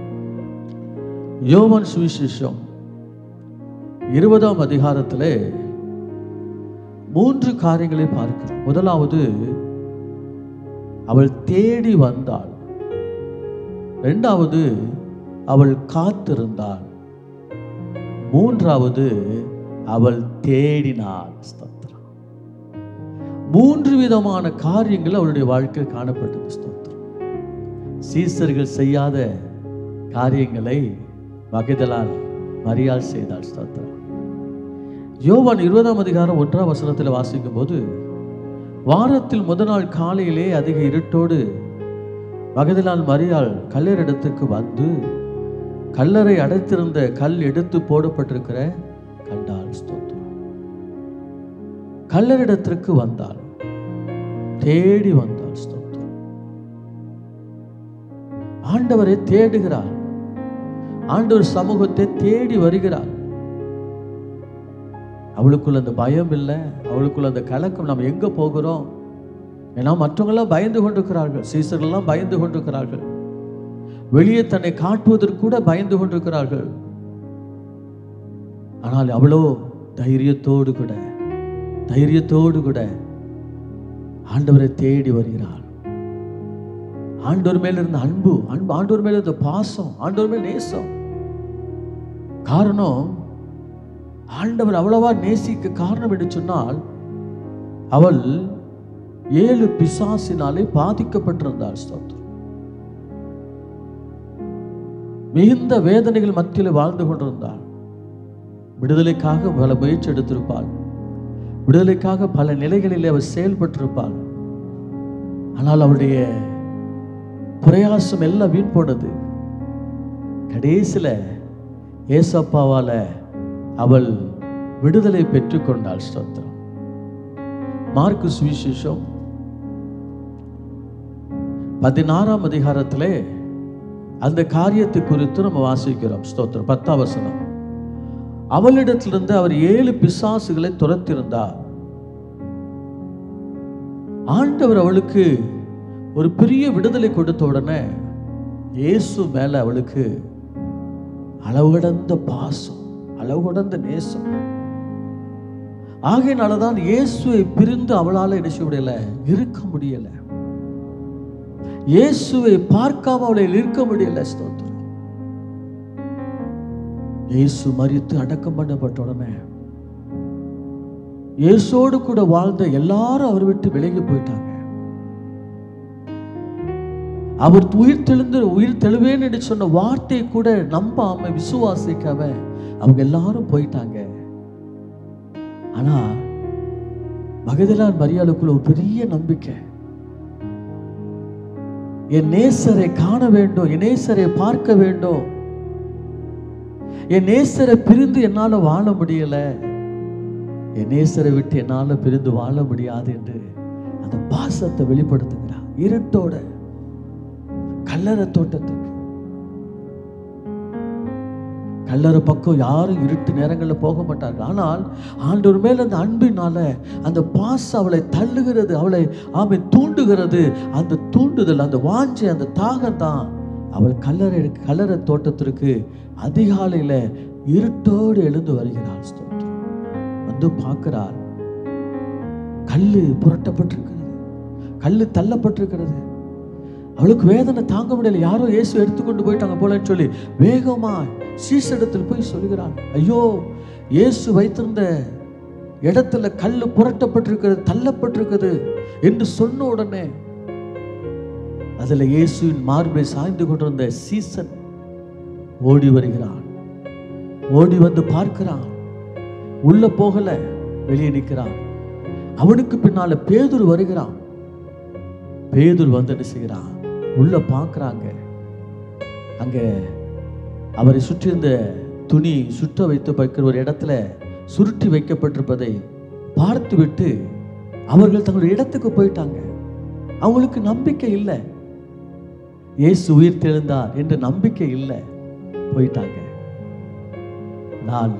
யோவான் சுவிசேஷம் இருபதாம் அதிகாரத்திலே மூன்று காரியங்களை பார்க்கிறோம் முதலாவது அவள் தேடி வந்தாள் இரண்டாவது அவள் காத்திருந்தாள் மூன்றாவது அவள் தேடினாள் ஸ்தோத்திரம் மூன்று விதமான காரியங்கள் அவளுடைய வாழ்க்கையில் காணப்பட்டது ஸ்தோத்திரம் சீசர்கள் செய்யாத காரியங்களை மகிதலால் மரியாள் செய்தாள் ஸ்தோத்திரம் யோவான் இருபதாம் அதிகாரம் ஒன்றாம் வசனத்தில் வாசிக்கும் போது வாரத்தில் முத நாள் காலையிலே அதிக இருட்டோடு மகதிலால் மரியாள் கல்லறிடத்துக்கு வந்து கல்லறை அடைத்திருந்த கல் எடுத்து போடப்பட்டிருக்கிற கண்டாள் ஸ்தோத்திரம் கல்லறிடத்திற்கு வந்தாள் தேடி வந்தாள் ஸ்தோத்திரம் ஆண்டவரை தேடுகிறாள் ஆண்டவர் சமூகத்தை தேடி வருகிறாள் அவளுக்குள்ள அந்த பயம் இல்லை அவளுக்குள்ள அந்த கலக்கம் நம்ம எங்க போகிறோம் ஏன்னா மற்றவங்களாம் பயந்து கொண்டிருக்கிறார்கள் சீசர்கள்லாம் பயந்து கொண்டிருக்கிறார்கள் வெளியே தன்னை காட்டுவதற்கு கூட பயந்து கொண்டிருக்கிறார்கள் ஆனால் அவளோ தைரியத்தோடு கூட தைரியத்தோடு கூட ஆண்டவரை தேடி வருகிறாள் ஆண்டவர் மேல இருந்த அன்பு அன்பு ஆண்டவர் மேல இருந்த பாசம் ஆண்டவர் மேல நேசம் காரணம் ஆண்டவர் அவ்வளவா நேசிக்க காரணம் என்று சொன்னால் அவள் ஏழு பிசாசினாலே பாதிக்கப்பட்டிருந்தாள் ஸ்தோத்திரம் மிகுந்த வேதனைகள் மத்தியில் வாழ்ந்து கொண்டிருந்தாள் விடுதலைக்காக பல முயற்சி எடுத்திருப்பாள் விடுதலைக்காக பல நிலைகளிலே அவள் செயல்பட்டிருப்பாள் ஆனால் அவளுடைய பிரயாசம் எல்லாம் வீண் போனது கடைசியில ஏசப்பாவால அவள் விடுதலை பெற்றுக்கொண்டாள் ஸ்தோத்திரம் மார்க்கு சுவிசேஷம் பதினாறாம் அதிகாரத்திலே அந்த காரியத்தை குறித்து நம்ம வாசிக்கிறோம் ஸ்தோத்திரம் பத்தாம் வசனம் அவளிடத்திலிருந்து அவர் ஏழு பிசாசுகளை துரத்திருந்தார் ஆண்டவர் அவளுக்கு ஒரு பெரிய விடுதலை கொடுத்த உடனே இயேசு மேல அவளுக்கு அளவு கடந்த பாசம் அளவு கடந்த நேசம் ஆகையினாலதான் இயேசுவை பிரிந்து அவளால என்ன செய்ய முடியல இருக்க முடியல இயேசுவை பார்க்காம அவளை இருக்க முடியல ஸ்தோத்திரம் இயேசு மரித்து அடக்கம் பண்ணப்பட்ட உடனே இயேசோடு கூட வாழ்ந்த எல்லாரும் அவர் விட்டு விலகி போயிட்டாங்க அவர் உயிர் தெழுந்து உயிர் தெழுவேன்னு என்று சொன்ன வார்த்தையை கூட நம்பாம விசுவாசிக்காம அவங்க எல்லாரும் போயிட்டாங்க ஆனா மகதலான் மரியாளுக்குள்ள ஒரு பெரிய நம்பிக்கை என் நேசரை காண வேண்டும் என் நேசரை பார்க்க வேண்டும் என் நேசரை பிரிந்து என்னால வாழ முடியல என் நேசரை விட்டு என்னால பிரிந்து வாழ முடியாது என்று அந்த பாசத்தை வெளிப்படுத்துகிறார் இருட்டோட கல்லறை தோட்டத்துக்கு கல்லறை பக்கம் யாரும் இருட்டு நேரங்களில் போக மாட்டார்கள் ஆனால் ஆண்டவர் மேல அந்த அன்பினால அந்த பாசம் அவளை தள்ளுகிறது அவளை ஆமை தூண்டுகிறது அந்த தூண்டுதல் அந்த வாஞ்சை அந்த தாகம் தான் அவள் கல்லறை கல்லறை தோட்டத்திற்கு அதிகாலையில இருட்டோடு எழுந்து வருகிறாள் ஸ்தோத்திரம் வந்து பார்க்கிறாள் கல்லு புரட்டப்பட்டிருக்கிறது கல்லு தள்ளப்பட்டிருக்கிறது அவளுக்கு வேதனை தாங்க முடியல யாரோ இயேசு எடுத்துக்கொண்டு போயிட்டாங்க போலன்னு சொல்லி வேகமா சீசடத்தில் போய் சொல்லுகிறான் ஐயோ இயேசு வைத்திருந்த இடத்துல கல்லு புரட்டப்பட்டிருக்கிறது தள்ளப்பட்டிருக்கிறது என்று சொன்ன உடனே அதுல இயேசுவின் மார்பை சாய்ந்து கொண்டிருந்த சீசன் ஓடி வருகிறான் ஓடி வந்து பார்க்கிறான் உள்ள போகல வெளியே நிற்கிறான் அவனுக்கு பின்னால பேதுரு வருகிறான் பேதுரு வந்து என்ன செய்கிறான் உள்ள பார்க்கறாங்க அங்க அவரை சுற்றி இருந்த துணி சுற்ற வைத்து வைக்கிற ஒரு இடத்துல சுருட்டி வைக்கப்பட்டிருப்பதை பார்த்து விட்டு அவர்கள் தங்களுடைய இடத்துக்கு போயிட்டாங்க அவங்களுக்கு நம்பிக்கை இல்லை இயேசு உயிர் தெழுந்தார் என்ற நம்பிக்கை இல்லை போயிட்டாங்க நான்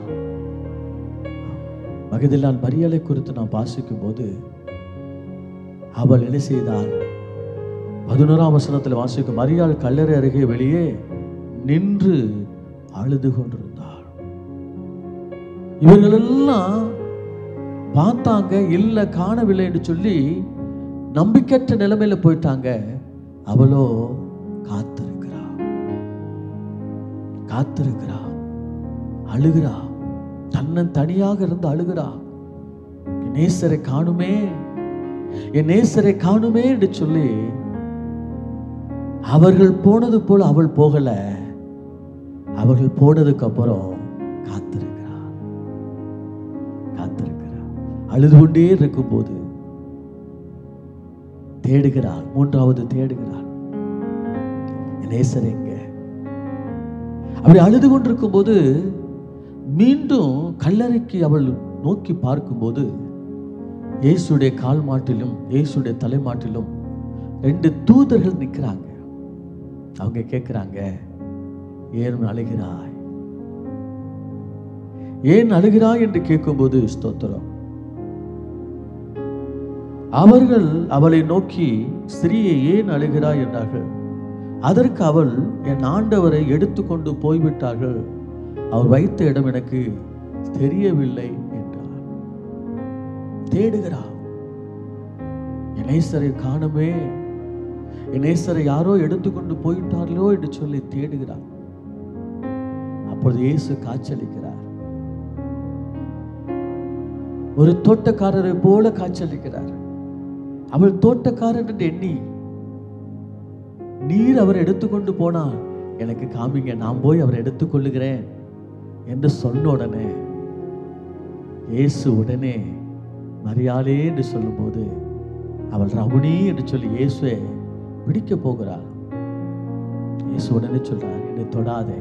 மகதிலான் மரியாதை குறித்து நான் வாசிக்கும் போது அவள் என்ன செய்தாள் பதினோராம் வசனத்தில் வாசிக்கும் மரியாள் கல்லறை அருகே வெளியே நின்று அழுது கொண்டிருந்தாள் இவர்கள் எல்லாம் பார்த்தாங்க இல்ல காணவில்லை என்று சொல்லி நம்பிக்கையற்ற நிலைமையில போயிட்டாங்க அவளோ காத்திருக்கிறா காத்திருக்கிறா அழுகிறா தன்னன் தனியாக இருந்து அழுகிறா என் நேசரை காணுமே என் நேசரை காணுமே என்று சொல்லி அவர்கள் போனது போல அவள் போகல அவர்கள் போனதுக்கு அப்புறம் காத்திருக்கிறா காத்திருக்கிறா அழுது கொண்டே இருக்கும்போது தேடுகிறாள் மூன்றாவது தேடுகிறாள் என் நேசர் எங்க அப்படி அழுது கொண்டிருக்கும் போது மீண்டும் கல்லறைக்கு அவள் நோக்கி பார்க்கும்போது இயேசுடைய கால் மாட்டிலும் இயேசுடைய தலைமாட்டிலும் ரெண்டு தூதர்கள் நிற்கிறாங்க அவங்க கேட்குறாங்க ஏன் அழுகிறாய் ஏன் அழுகிறாய் என்று கேட்கும்போது ஸ்தோத்திரம் அவர்கள் அவளை நோக்கி ஸ்திரீயை ஏன் அழுகிறாய் என்றார்கள் அதற்கு அவள் என் ஆண்டவரை எடுத்துக்கொண்டு போய்விட்டார்கள் அவர் வைத்த இடம் எனக்கு தெரியவில்லை என்றார் தேடுகிறார் என் நேசரை காணுமே என் நேசரை யாரோ எடுத்துக்கொண்டு போயிட்டார்களோ என்று சொல்லி தேடுகிறார் அப்பொழுது இயேசு காட்சியளிக்கிறார் ஒரு தோட்டக்காரரை போல காட்சியளிக்கிறார் அவள் தோட்டக்காரர் என்று எண்ணி நீர் அவர் எடுத்துக்கொண்டு போனா எனக்கு காமிங்க நான் போய் அவரை எடுத்துக்கொள்ளுகிறேன் என்று சொன்ன உடனே இயேசு உடனே மரியாளே என்று சொல்லும்போது அவள் ரவுணி என்று சொல்லி இயேசுவை பிடிக்க போகிறாள் இயேசு உடனே சொல்றார் என்னை தொடாதே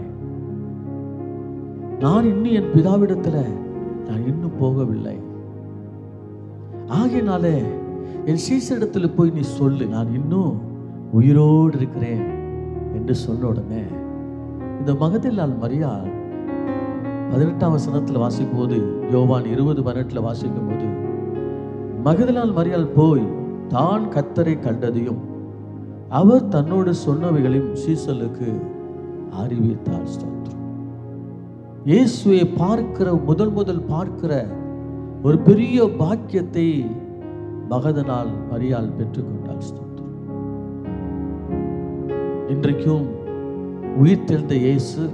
நான் இன்னும் என் பிதாவிடத்துல நான் இன்னும் போகவில்லை ஆகையினாலே என் சீசரிடத்துல போய் நீ சொல்லு நான் இன்னும் உயிரோடு இருக்கிறேன் என்று சொன்ன உடனே இந்த மகதில்லால் மரியாள் பதினெட்டாம் வசனத்தில் வாசிக்கும் போது யோவான் இருபது பதினெட்டுல வாசிக்கும் போது மகதலால் மரியாள் போய் தான் கத்தரை கண்டதையும் அவர் தன்னோடு சொன்னவைகளையும் சீசலுக்கு அறிவித்தார் ஸ்தோத்திரம் இயேசுவை பார்க்கிற முதல் முதல் பார்க்கிற ஒரு பெரிய பாக்கியத்தை மகதனால் மரியாள் பெற்றுக்கொண்டாள் ஸ்தோத்திரம் இன்றைக்கும் உயிர் தெழுந்த இயேசு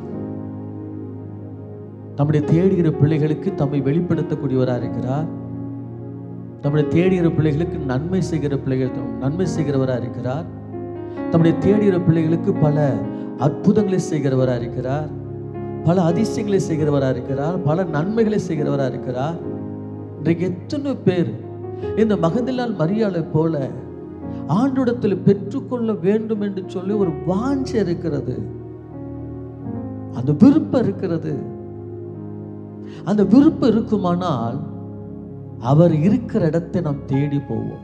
தம்முடைய தேடுகிற பிள்ளைகளுக்கு தம்மை வெளிப்படுத்தக்கூடியவராக இருக்கிறார் தம்முடைய தேடுகிற பிள்ளைகளுக்கு நன்மை செய்கிற பிள்ளைகள் நன்மை செய்கிறவராக இருக்கிறார் தம்முடைய தேடுகிற பிள்ளைகளுக்கு பல அற்புதங்களை செய்கிறவராக இருக்கிறார் பல அதிசயங்களை செய்கிறவராக இருக்கிறார் பல நன்மைகளை செய்கிறவராக இருக்கிறார் இன்றைக்கு எத்தனை பேர் இந்த மகதிலால் மரியாதை போல ஆண்டுடத்தில் பெற்றுக்கொள்ள வேண்டும் என்று சொல்லி ஒரு வாஞ்சை இருக்கிறது அந்த விருப்பம் இருக்கிறது அந்த விருப்பம் இருக்குமானால் அவர் இருக்கிற இடத்தை நாம் தேடி போவோம்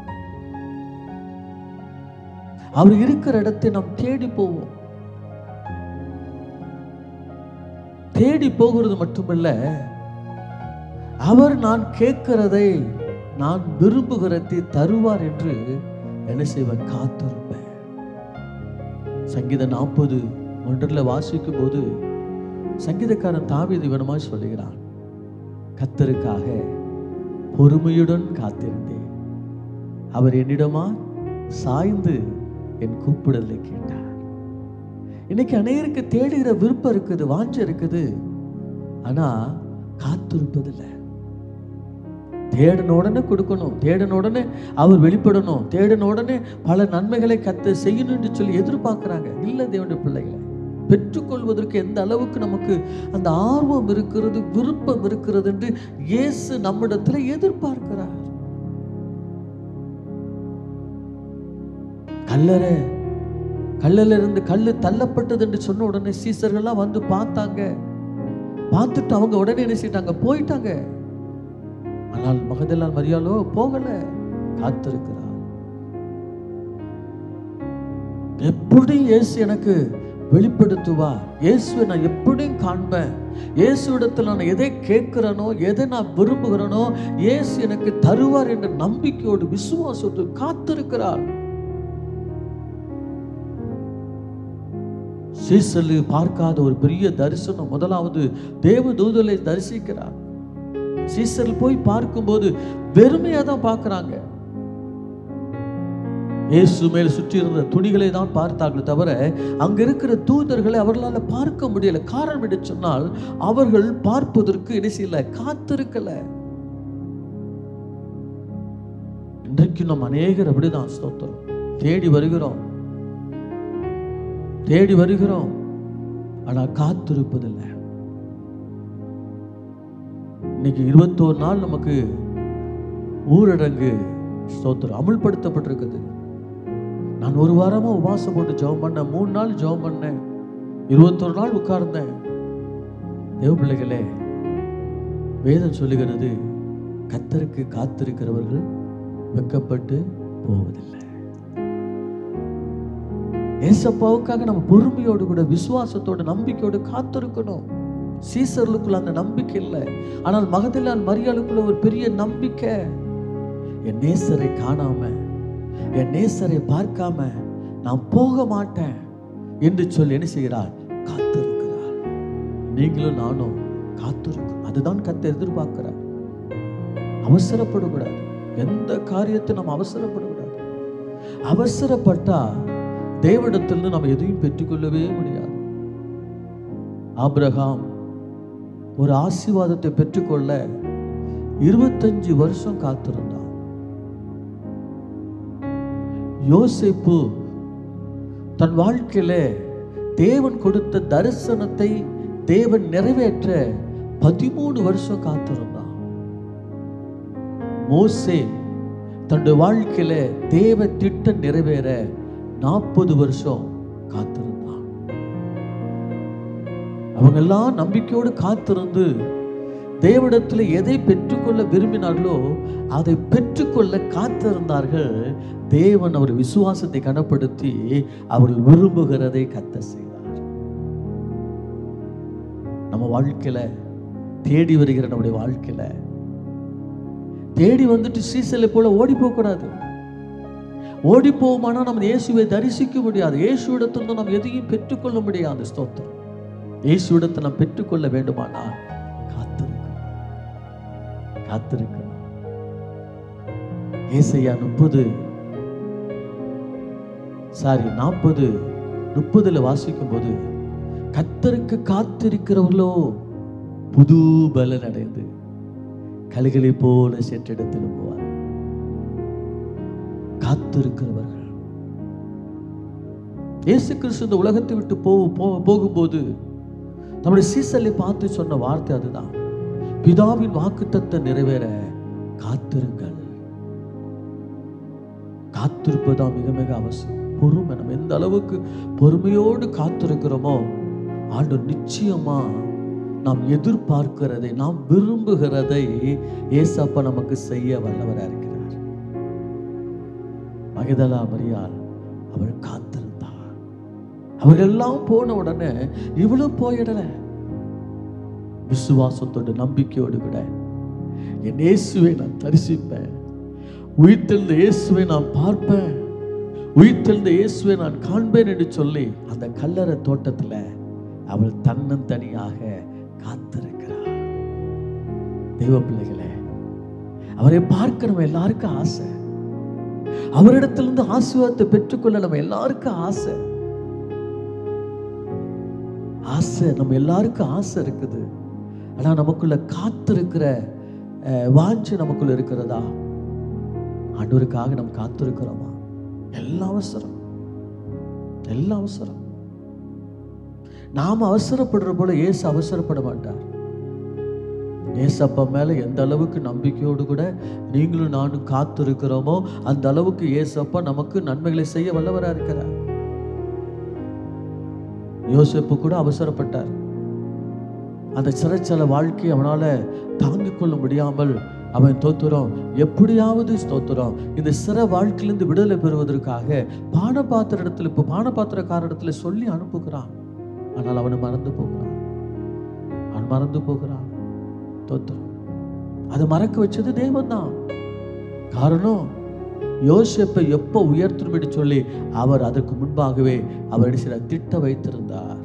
அவர் இருக்கிற இடத்தை நாம் தேடி போவோம் தேடி போகிறது மட்டுமல்ல அவர் நான் கேட்கிறதை நான் விரும்புகிறதை தருவார் என்று என்ன செய்வேன் காத்திருப்பேன் சங்கீதம் நாற்பது ஒன்றில் வாசிக்கும் போது சங்கீதக்காரன் தாவீது வினமாய் சொல்லுகிறான் கத்தருக்காக பொறுமையுடன் காத்திருந்தேன் அவர் என்னிடமா சாய்ந்து என் கூப்பிடலை கேட்டார் இன்னைக்கு அநேகருக்கு தேடுகிற விருப்பம் இருக்குது வாஞ்சை இருக்குது ஆனா காத்திருப்பதில்லை தேடின உடனே கொடுக்கணும் தேடின உடனே அவர் வெளிப்படணும் தேடின உடனே பல நன்மைகளை கத்து செய்யணும்னு சொல்லி எதிர்பார்க்குறாங்க இல்லை தேவனுடைய பிள்ளைகளை பெற்றுக்கொள்வதற்கு எந்த அளவுக்கு நமக்கு அந்த ஆர்வம் இருக்கிறது விருப்பம் இருக்கிறது என்று இயேசு நம்மிடத்துல எதிர்பார்க்கிறார் கல்லறை கல்லில் இருந்து கல்லு தள்ளப்பட்டது என்று சொன்ன உடனே சீசர்கள்லாம் வந்து பார்த்தாங்க பார்த்துட்டு அவங்க உடனே என்ன செய்யிட்டாங்க போயிட்டாங்க ஆனால் மகதலால் மரியாளோ போகல காத்திருக்கிறார் எப்படி இயேசு எனக்கு வெளிப்படுத்துவார் இயேசுவை நான் எப்படியும் காண்பேன் இயேசுவிடத்தில் நான் எதை கேட்கிறேனோ எதை நான் விரும்புகிறேனோ இயேசு எனக்கு தருவார் என்ற நம்பிக்கையோடு விசுவாசத்தோடு காத்திருக்கிறார் சீசலு பார்க்காத ஒரு பெரிய தரிசனம் முதலாவது தேவ தூதலை தரிசிக்கிறார் சீசல் போய் பார்க்கும்போது வெறுமையா தான் பார்க்கறாங்க இயேசு மேல் சுற்றி இருந்த துணிகளை தான் பார்த்தார்களே தவிர அங்க இருக்கிற தூதர்களை அவர்களால் பார்க்க முடியல காரணம் என்று சொன்னால் அவர்கள் பார்ப்பதற்கு என்ன செய்யல காத்திருக்கல இன்றைக்கு நம்ம அநேகர் அப்படிதான் ஸ்தோத்திரம் தேடி வருகிறோம் தேடி வருகிறோம் ஆனால் காத்திருப்பதில்லை இன்னைக்கு இருபத்தோரு நாள் நமக்கு ஊரடங்கு ஸ்தோத்திரம் அமுல்படுத்தப்பட்டிருக்குது நான் ஒரு வாரமா உபவாசம் போட்டு ஜெபம் பண்ணேன் மூணு நாள் ஜெபம் பண்ணேன் இருபத்தொரு நாள் உட்கார்ந்தேன் தேவ பிள்ளைகளே வேதம் சொல்லுகிறது கத்தருக்கு காத்திருக்கிறவர்கள் வெக்கப்பட்டு போவதில்லை ஏசப்பாவுக்காக நம்ம பொறுமையோடு கூட விசுவாசத்தோட நம்பிக்கையோடு காத்திருக்கணும் சீசர்களுக்குள்ள அந்த நம்பிக்கை இல்லை ஆனால் மகதிலால் மரியாளுக்குள்ள ஒரு பெரிய நம்பிக்கை என் நேசரை காணாம என் நேசரை பார்க்காம நான் போக மாட்டேன் என்று சொல்லி என்ன செய்கிறார் காத்திருக்கிறார் நீங்களும் நானும் காத்திருக்கணும் அதுதான் கத்தை எதிர்பார்க்கிறார் அவசரப்படக்கூடாது எந்த காரியத்தை நம்ம அவசரப்படக்கூடாது அவசரப்பட்டா தேவனிடத்திலிருந்து நம்ம எதையும் பெற்றுக்கொள்ளவே முடியாது ஆபிரகாம் ஒரு ஆசீர்வாதத்தை பெற்றுக்கொள்ள இருபத்தஞ்சு வருஷம் காத்திருந்தான் யோசேப்பு தன் வாழ்க்கையில தேவன் கொடுத்த தரிசனத்தை தேவன் நிறைவேற்ற பதிமூணு வருஷம் காத்திருந்தான் மோசே தன்னுடைய வாழ்க்கையில தேவ திட்டம் நிறைவேற நாற்பது வருஷம் காத்திருந்தான் அவங்க எல்லாம் நம்பிக்கையோடு காத்திருந்து தேவனிடத்தில் எதை பெற்றுக்கொள்ள விரும்பினார்களோ அதை பெற்றுக்கொள்ள காத்திருந்தார்கள் தேவன் அவர் விசுவாசத்தை கனப்படுத்தி அவர்கள் விரும்புகிறதை கத்த செய்தார் நம்ம வாழ்க்கையில தேடி வருகிற நம்முடைய வாழ்க்கையில தேடி வந்துட்டு சீசலை போல ஓடி போகக்கூடாது ஓடி போவோமானா நம்ம இயேசுவை தரிசிக்க முடியாது இயேசுவிடத்திலிருந்து நாம் எதையும் பெற்றுக்கொள்ள முடியாது ஸ்தோத்திரம் இயேசுவிடத்தை நாம் பெற்றுக்கொள்ள வேண்டுமானால் காத்திருக்கணும் காத்திருக்கணும் ஏசையா முப்பது சாரி நாற்பது முப்பதுல வாசிக்கும் போது கத்தருக்கு காத்திருக்கிறவர்களோ புது பலன் அடைந்து கழுகளை போல செற்றெடுத்து எழும்புவார் காத்திருக்கிறவர்கள் இயேசு கிறிஸ்து இந்த உலகத்தை விட்டு போ போ- போகும்போது நம்முடைய சீசலை பார்த்து சொன்ன வார்த்தை அதுதான் பிதாவின் வாக்குத்தத்தை நிறைவேற காத்திருங்கள் காத்திருப்பதுதான் மிக மிக அவசியம் பொறுமை நம்ம எந்த அளவுக்கு பொறுமையோடு காத்திருக்கிறோமோ ஆண்டவர் நிச்சயமா நாம் எதிர்பார்க்கிறதை நாம் விரும்புகிறதை ஏசப்பா நமக்கு செய்ய வல்லவராக இருக்கிறார் மகிதலா மரியாள் அவள் காத்திருந்தாள் அவர்கள் எல்லாம் போன உடனே இவளும் போயிடல விசுவாசத்தோடு நம்பிக்கையோடு கூட என் இயேசுவை நான் தரிசிப்பேன் உயிர்த்தெழுந்த இயேசுவை நான் பார்ப்பேன் உயிர்த்தெழுந்த இயேசுவை நான் காண்பேன் என்று சொல்லி அந்த கல்லறை தோட்டத்துல அவள் தன்னந்தனியாக காத்திருக்கிறாள் தெய்வ பிள்ளைகளே அவரை பார்க்க நம்ம எல்லாருக்கும் ஆசை அவரிடத்திலிருந்து ஆசீர்வாதத்தை பெற்றுக்கொள்ள நம்ம எல்லாருக்கும் ஆசை ஆசை நம்ம எல்லாருக்கும் ஆசை இருக்குது ஆனா நமக்குள்ள காத்திருக்கிற அஹ், வாஞ்சை நமக்குள்ள இருக்கிறதா ஆண்டவருக்காக நம்ம காத்திருக்கிறோமா எல்லாம் அவசரம் எல்லாம் அவசரம் நாம் அவசரப்படுற போல இயேசு அவசரப்பட மாட்டார் ஏசப்பா மேல எந்த அளவுக்கு நம்பிக்கையோடு கூட நீங்களும் நானும் காத்திருக்கிறோமோ அந்த அளவுக்கு ஏசப்பா நமக்கு நன்மைகளை செய்ய வல்லவரா இருக்கிறார் யோசேப்பு கூட அவசரப்பட்டார் அந்த சிறைச்சல வாழ்க்கை அவனால தாங்கிக் கொள்ள முடியாமல் அவன் தோத்துறோம் எப்படியாவது ஸ்தோத்திரம் இந்த சிறை வாழ்க்கையிலிருந்து விடுதலை பெறுவதற்காக பானபாத்திர இடத்துல இப்போ பானபாத்திரக்கார இடத்துல சொல்லி அனுப்புகிறான் ஆனால் அவனை மறந்து போகிறான் அவன் மறந்து போகிறான் தோத்துறோம் அதை மறக்க வச்சது தேவன் தான் காரணம் யோசேப்பை எப்போ உயர்த்தணும்னு சொல்லி அவர் அதற்கு முன்பாகவே அவர் சில திட்ட வைத்திருந்தார்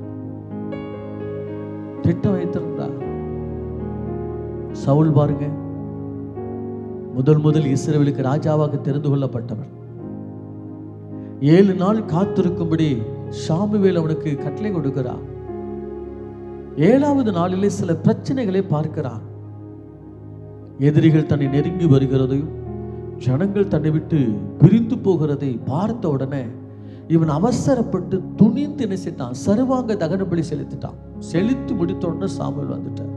திட்டம் வைத்திருந்தார் சவுல் பாருங்க முதல் முதல் இஸ்ரவேலுக்கு ராஜாவாக தெரிந்து கொள்ளப்பட்டவர் ஏழு நாள் காத்திருக்கும்படி சாமுவேல் அவனுக்கு கட்டளை கொடுக்கிறார் ஏழாவது நாளிலே சில பிரச்சனைகளை பார்க்கிறான் எதிரிகள் தன்னை நெருங்கி வருகிறதையும் ஜனங்கள் தன்னை விட்டு பிரிந்து போகிறதை பார்த்த உடனே இவன் அவசரப்பட்டு துணிந்து என்ன செய்தான் சருவாங்க தகன பலி செலுத்திட்டான் செலுத்தி முடித்த உடனே சாமுவேல் வந்துட்டார்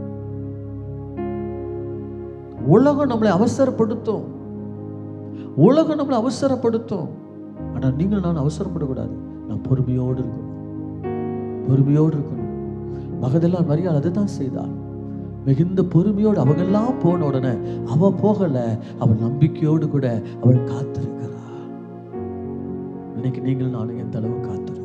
உலகம் நம்மளை அவசரப்படுத்தும் உலகம் நம்மளை அவசரப்படுத்தும் ஆனா நீங்கள் நான் அவசரப்படக்கூடாது நான் பொறுமையோடு இருக்கணும் பொறுமையோடு இருக்கணும் மகதெல்லாம் மரியாதை அதுதான் செய்தாள் மிகுந்த பொறுமையோடு அவங்கெல்லாம் போன உடனே அவ போகல அவள் நம்பிக்கையோடு கூட அவள் காத்திருக்கிறாள் இன்னைக்கு நீங்கள் நானும் எந்த அளவு காத்திருக்கிறோம்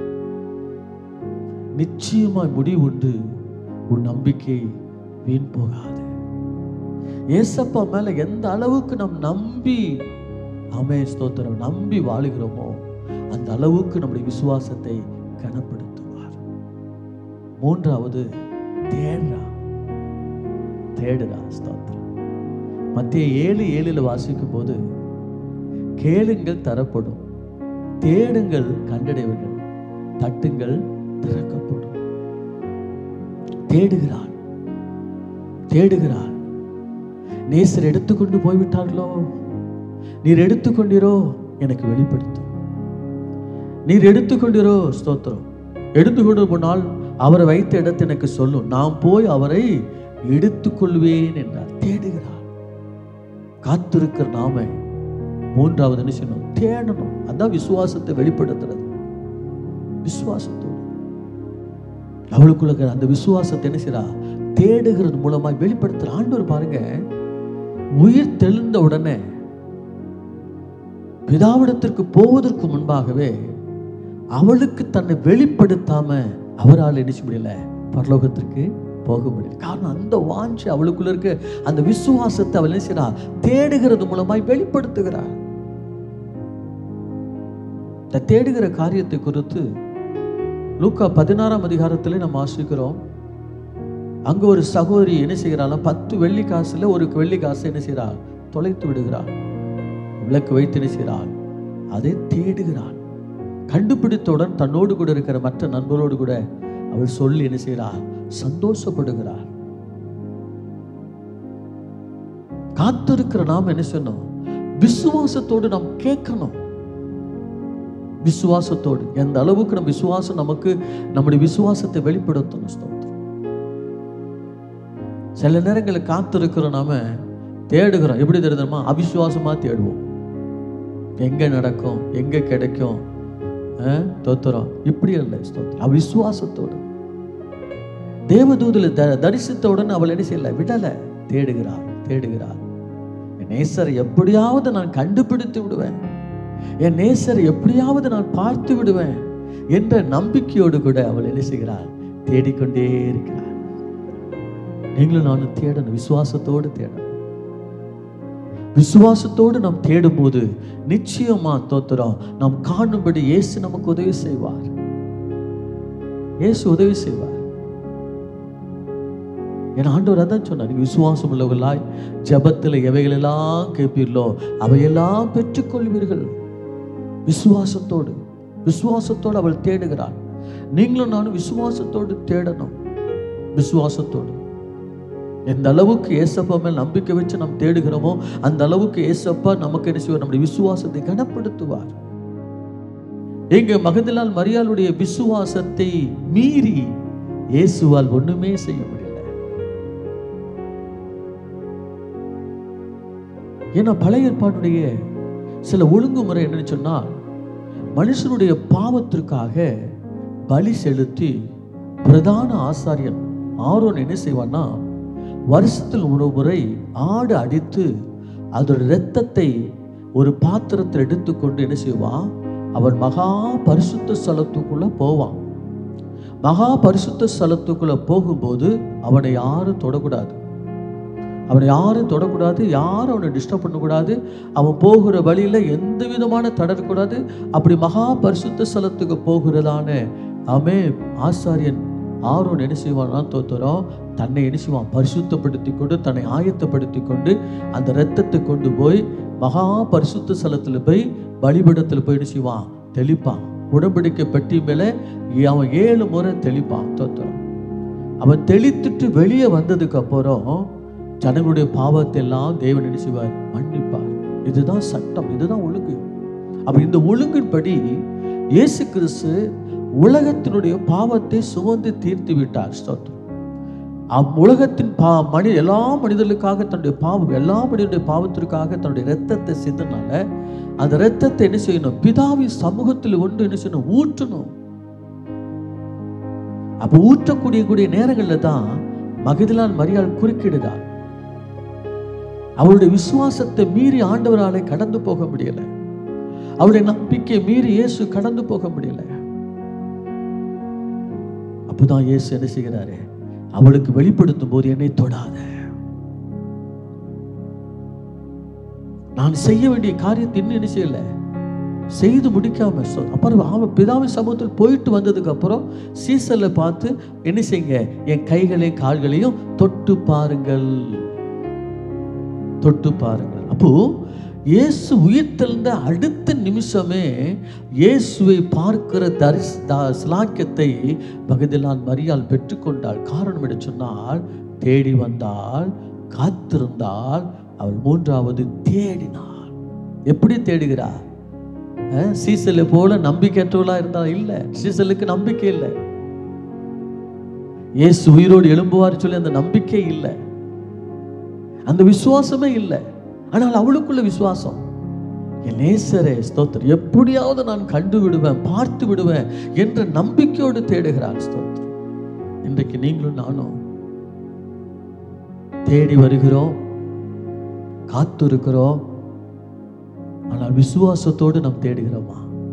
நிச்சயமாய் முடிவு உண்டு உன் நம்பிக்கை வீண் போகாது ஏசப்பா மேல எந்த அளவுக்கு நாம் நம்பி அமே ஸ்தோத்திரம் நம்பி வாழுகிறோமோ அந்த அளவுக்கு நம்முடைய விசுவாசத்தை கனப்படுத்துவார் மூன்றாவது தேடுறா தேடுறா ஸ்தோத்திரம் மத்திய ஏழு ஏழில் வாசிக்கும் போது கேளுங்கள் தரப்படும் தேடுங்கள் கண்டடைவீர்கள் தட்டுங்கள் திறக்கப்படும் தேடுகிறாள் தேடுகிறாள் நேசர் எடுத்துக்கொண்டு போய்விட்டார்களோ நீர் எடுத்துக்கொண்டீரோ எனக்கு வெளிப்படுத்தும் நீர் எடுத்துக்கொண்டீரோ ஸ்தோத்திரம் எடுத்துக்கொண்டு போனால் அவரை வைத்த இடத்தை எனக்கு சொல்லும் நான் போய் அவரை எடுத்துக்கொள்வேன் என்றார் தேடுகிறார் காத்திருக்கிற நாம மூன்றாவது என்ன செய்யணும் தேடணும் அதான் விசுவாசத்தை வெளிப்படுத்துறது விசுவாசத்தோடு அவளுக்குள்ள இருக்கிற அந்த விசுவாசத்தை என்ன செய்றா தேடுகிறது மூலமா வெளிப்படுத்துற ஆண்டவர் பாருங்க உயிர் தெளிந்த உடனே பிதாவிடத்திற்கு போவதற்கு முன்பாகவே அவளுக்கு தன்னை வெளிப்படுத்தாம அவரால் என்ன செய்ய முடியல பரலோகத்திற்கு போக முடியல காரணம் அந்த வாஞ்சி அவளுக்குள்ள இருக்க அந்த விசுவாசத்தை அவள் என்ன செய்றா தேடுகிறது மூலமாய் வெளிப்படுத்துகிறார் இந்த தேடுகிற காரியத்தை குறித்து லூக்கா பதினாறாம் அதிகாரத்தில் நம்ம வாசிக்கிறோம் அங்க ஒரு சகோதரி என்ன செய்கிறாள் பத்து வெள்ளி காசுல ஒரு வெள்ளி காசை என்ன செய்கிறாள் தொலைத்து விடுகிறாள் விளக்கு வைத்து என்ன செய்கிறாள் அதை தேடுகிறாள் கண்டுபிடித்தவுடன் தன்னோடு கூட இருக்கிற மற்ற நண்பரோடு கூட அவள் சொல்லி என்ன செய்கிறாள் சந்தோஷப்படுகிறாள் காத்திருக்கிற நாம் என்ன செய்யணும் விசுவாசத்தோடு நாம் கேட்கணும் விசுவாசத்தோடு எந்த அளவுக்கு நம்ம விசுவாசம் நமக்கு நம்முடைய விசுவாசத்தை வெளிப்படுத்தணும் ஸ்தோத்திரம் சில நேரங்களில் காத்திருக்கிறோம் நாம தேடுகிறோம் எப்படி தெரியுதுமா அவிசுவாசமா தேடுவோம் எங்க நடக்கும் எங்க கிடைக்கும் அஹ், தோத்துறோம் இப்படி இல்லை ஸ்தோத்திரம் அவிசுவாசத்தோடு தேவதூதில் த தரிசித்தவுடன் அவள் என்ன செய்யல விடல தேடுகிறாள் தேடுகிறாள் என் நேசரை எப்படியாவது நான் கண்டுபிடித்து விடுவேன் என் நேசரை எப்படியாவது நான் பார்த்து விடுவேன் என்ற நம்பிக்கையோடு கூட அவள் என்ன செய்கிறாள் தேடிக்கொண்டே இருக்கிறாள் நீங்களும் நானும் தேடணும் விசுவாசத்தோடு தேடணும் விசுவாசத்தோடு நாம் தேடும்போது நிச்சயமா தோத்துறோம் நாம் காணும்படி இயேசு நமக்கு உதவி செய்வார் இயேசு உதவி செய்வார் என் ஆண்டவர் அதான் சொன்னார் நீங்க விசுவாசம் உள்ளவர்களாய் ஜெபத்தில் எவைகளெல்லாம் கேட்பீர்களோ அவையெல்லாம் பெற்றுக்கொள்வீர்கள் விசுவாசத்தோடு விசுவாசத்தோடு அவள் தேடுகிறாள் நீங்களும் நானும் விசுவாசத்தோடு தேடணும் விசுவாசத்தோடு எந்த அளவுக்கு ஏசப்பா மேல் நம்பிக்கை வச்சு நாம் தேடுகிறோமோ அந்த அளவுக்கு ஏசப்பா நமக்கு என்ன செய்வார் நம்முடைய விசுவாசத்தை கனப்படுத்துவார் எங்க மகதிலால் மரியாளுடைய விசுவாசத்தை மீறி இயேசுவால் ஒண்ணுமே செய்ய முடியல ஏன்னா பழைய ஏற்பாட்டுடைய சில ஒழுங்குமுறை என்னன்னு சொன்னால் மனுஷனுடைய பாவத்திற்காக பலி செலுத்தி பிரதான ஆசாரியன் ஆரோன் என்ன செய்வான்னா வருஷத்தில் ஒரு முறை ஆடு அடித்து அதோட இரத்தத்தை ஒரு பாத்திரத்தில் எடுத்துக்கொண்டு என்ன செய்வான் அவன் மகா பரிசுத்த ஸ்தலத்துக்குள்ள போவான் மகா பரிசுத்த ஸ்தலத்துக்குள்ள போகும்போது அவனை யாரும் தொடக்கூடாது அவனை யாரும் தொடக்கூடாது யாரும் அவனை டிஸ்டர்ப் பண்ணக்கூடாது அவன் போகிற வழியில எந்த விதமான தடக்கூடாது அப்படி மகா பரிசுத்த ஸ்தலத்துக்கு போகிறதான அவன் ஆசாரியன் ஆரோன் என்ன செய்வான்னா தோத்துறோம் தன்னை என்ன செய்வான் பரிசுத்தப்படுத்தி கொண்டு தன்னை ஆயத்தப்படுத்தி கொண்டு அந்த இரத்தத்தை கொண்டு போய் மகா பரிசுத்த ஸ்தலத்துல போய் பலிபீடத்துல போய் என்ன செய்வான் தெளிப்பான் உடன்படிக்கை பெட்டி மேல அவன் ஏழு முறை தெளிப்பான் தோத்துறோம் அவன் தெளித்துட்டு வெளியே வந்ததுக்கு அப்புறம் ஜனங்களுடைய பாவத்தை எல்லாம் தேவன் என்ன செய்வார் மன்னிப்பார் இதுதான் சட்டம் இதுதான் ஒழுங்கு அப்ப இந்த ஒழுங்கின்படி இயேசு கிறிஸ்து உலகத்தினுடைய பாவத்தை சுமந்து தீர்த்து விட்டார் ஸ்தோத்திரம் அவ் உலகத்தின் பா மனி எல்லா மனிதர்களுக்காக தன்னுடைய பாவம் எல்லா மனிதனுடைய பாவத்திற்காக தன்னுடைய இரத்தத்தை சிந்தனால அந்த இரத்தத்தை என்ன செய்யணும் பிதாவின் சமூகத்தில் ஒன்று என்ன செய்யணும் ஊற்றணும் அப்ப ஊற்றக்கூடிய கூடிய நேரங்கள்ல தான் மகிதலான் மரியாள் குறுக்கிடுதாள் அவளுடைய விசுவாசத்தை மீறி ஆண்டவராலே கடந்து போக முடியல அவளுடைய நம்பிக்கை மீறி இயேசு கடந்து போக முடியல அப்போதான் இயேசு என்ன செய்கிறாரு அவளுக்கு வெளிப்படுத்தும் போது என்னை தொடாத நான் செய்ய வேண்டிய காரியத்தை இன்னும் என்ன செய்யல செய்து முடிக்காம சொ- அப்புறம் அவன் பிதாவின் சமூகத்தில் போயிட்டு வந்ததுக்கு அப்புறம் சீசல்ல பார்த்து என்ன செய்யுங்க என் கைகளையும் கால்களையும் தொட்டு பாருங்கள் தொட்டு பாருங்கள் அப்போ இயேசு உயிர்த்தெழுந்த அடுத்த நிமிஷமே இயேசுவை பார்க்கிற தரிஸ் த- சிலாக்கியத்தை பகதிலான் மரியாள் பெற்றுக்கொண்டாள் காரணம் என்று சொன்னால் தேடி வந்தாள் காத்திருந்தாள் அவள் மூன்றாவது தேடினாள் எப்படி தேடுகிறார் அஹ், சீசலை போல நம்பிக்கையற்றவளா இருந்தா இல்ல சீசலுக்கு நம்பிக்கை இல்லை இயேசு உயிரோடு எழும்புவார் சொல்லி அந்த நம்பிக்கை இல்லை அந்த விசுவாசமே இல்லை ஆனால் அவளுக்குள்ள விசுவாசம் என் நேசரே ஸ்தோத்திரம் எப்படியாவது நான் கண்டு விடுவேன் பார்த்து விடுவேன் என்ற நம்பிக்கையோடு தேடுகிறாள் ஸ்தோத்திரம் இன்றைக்கு நீங்களும் நானும் தேடி வருகிறோம் காத்திருக்கிறோம் ஆனால் விசுவாசத்தோடு நாம் தேடுகிறோமா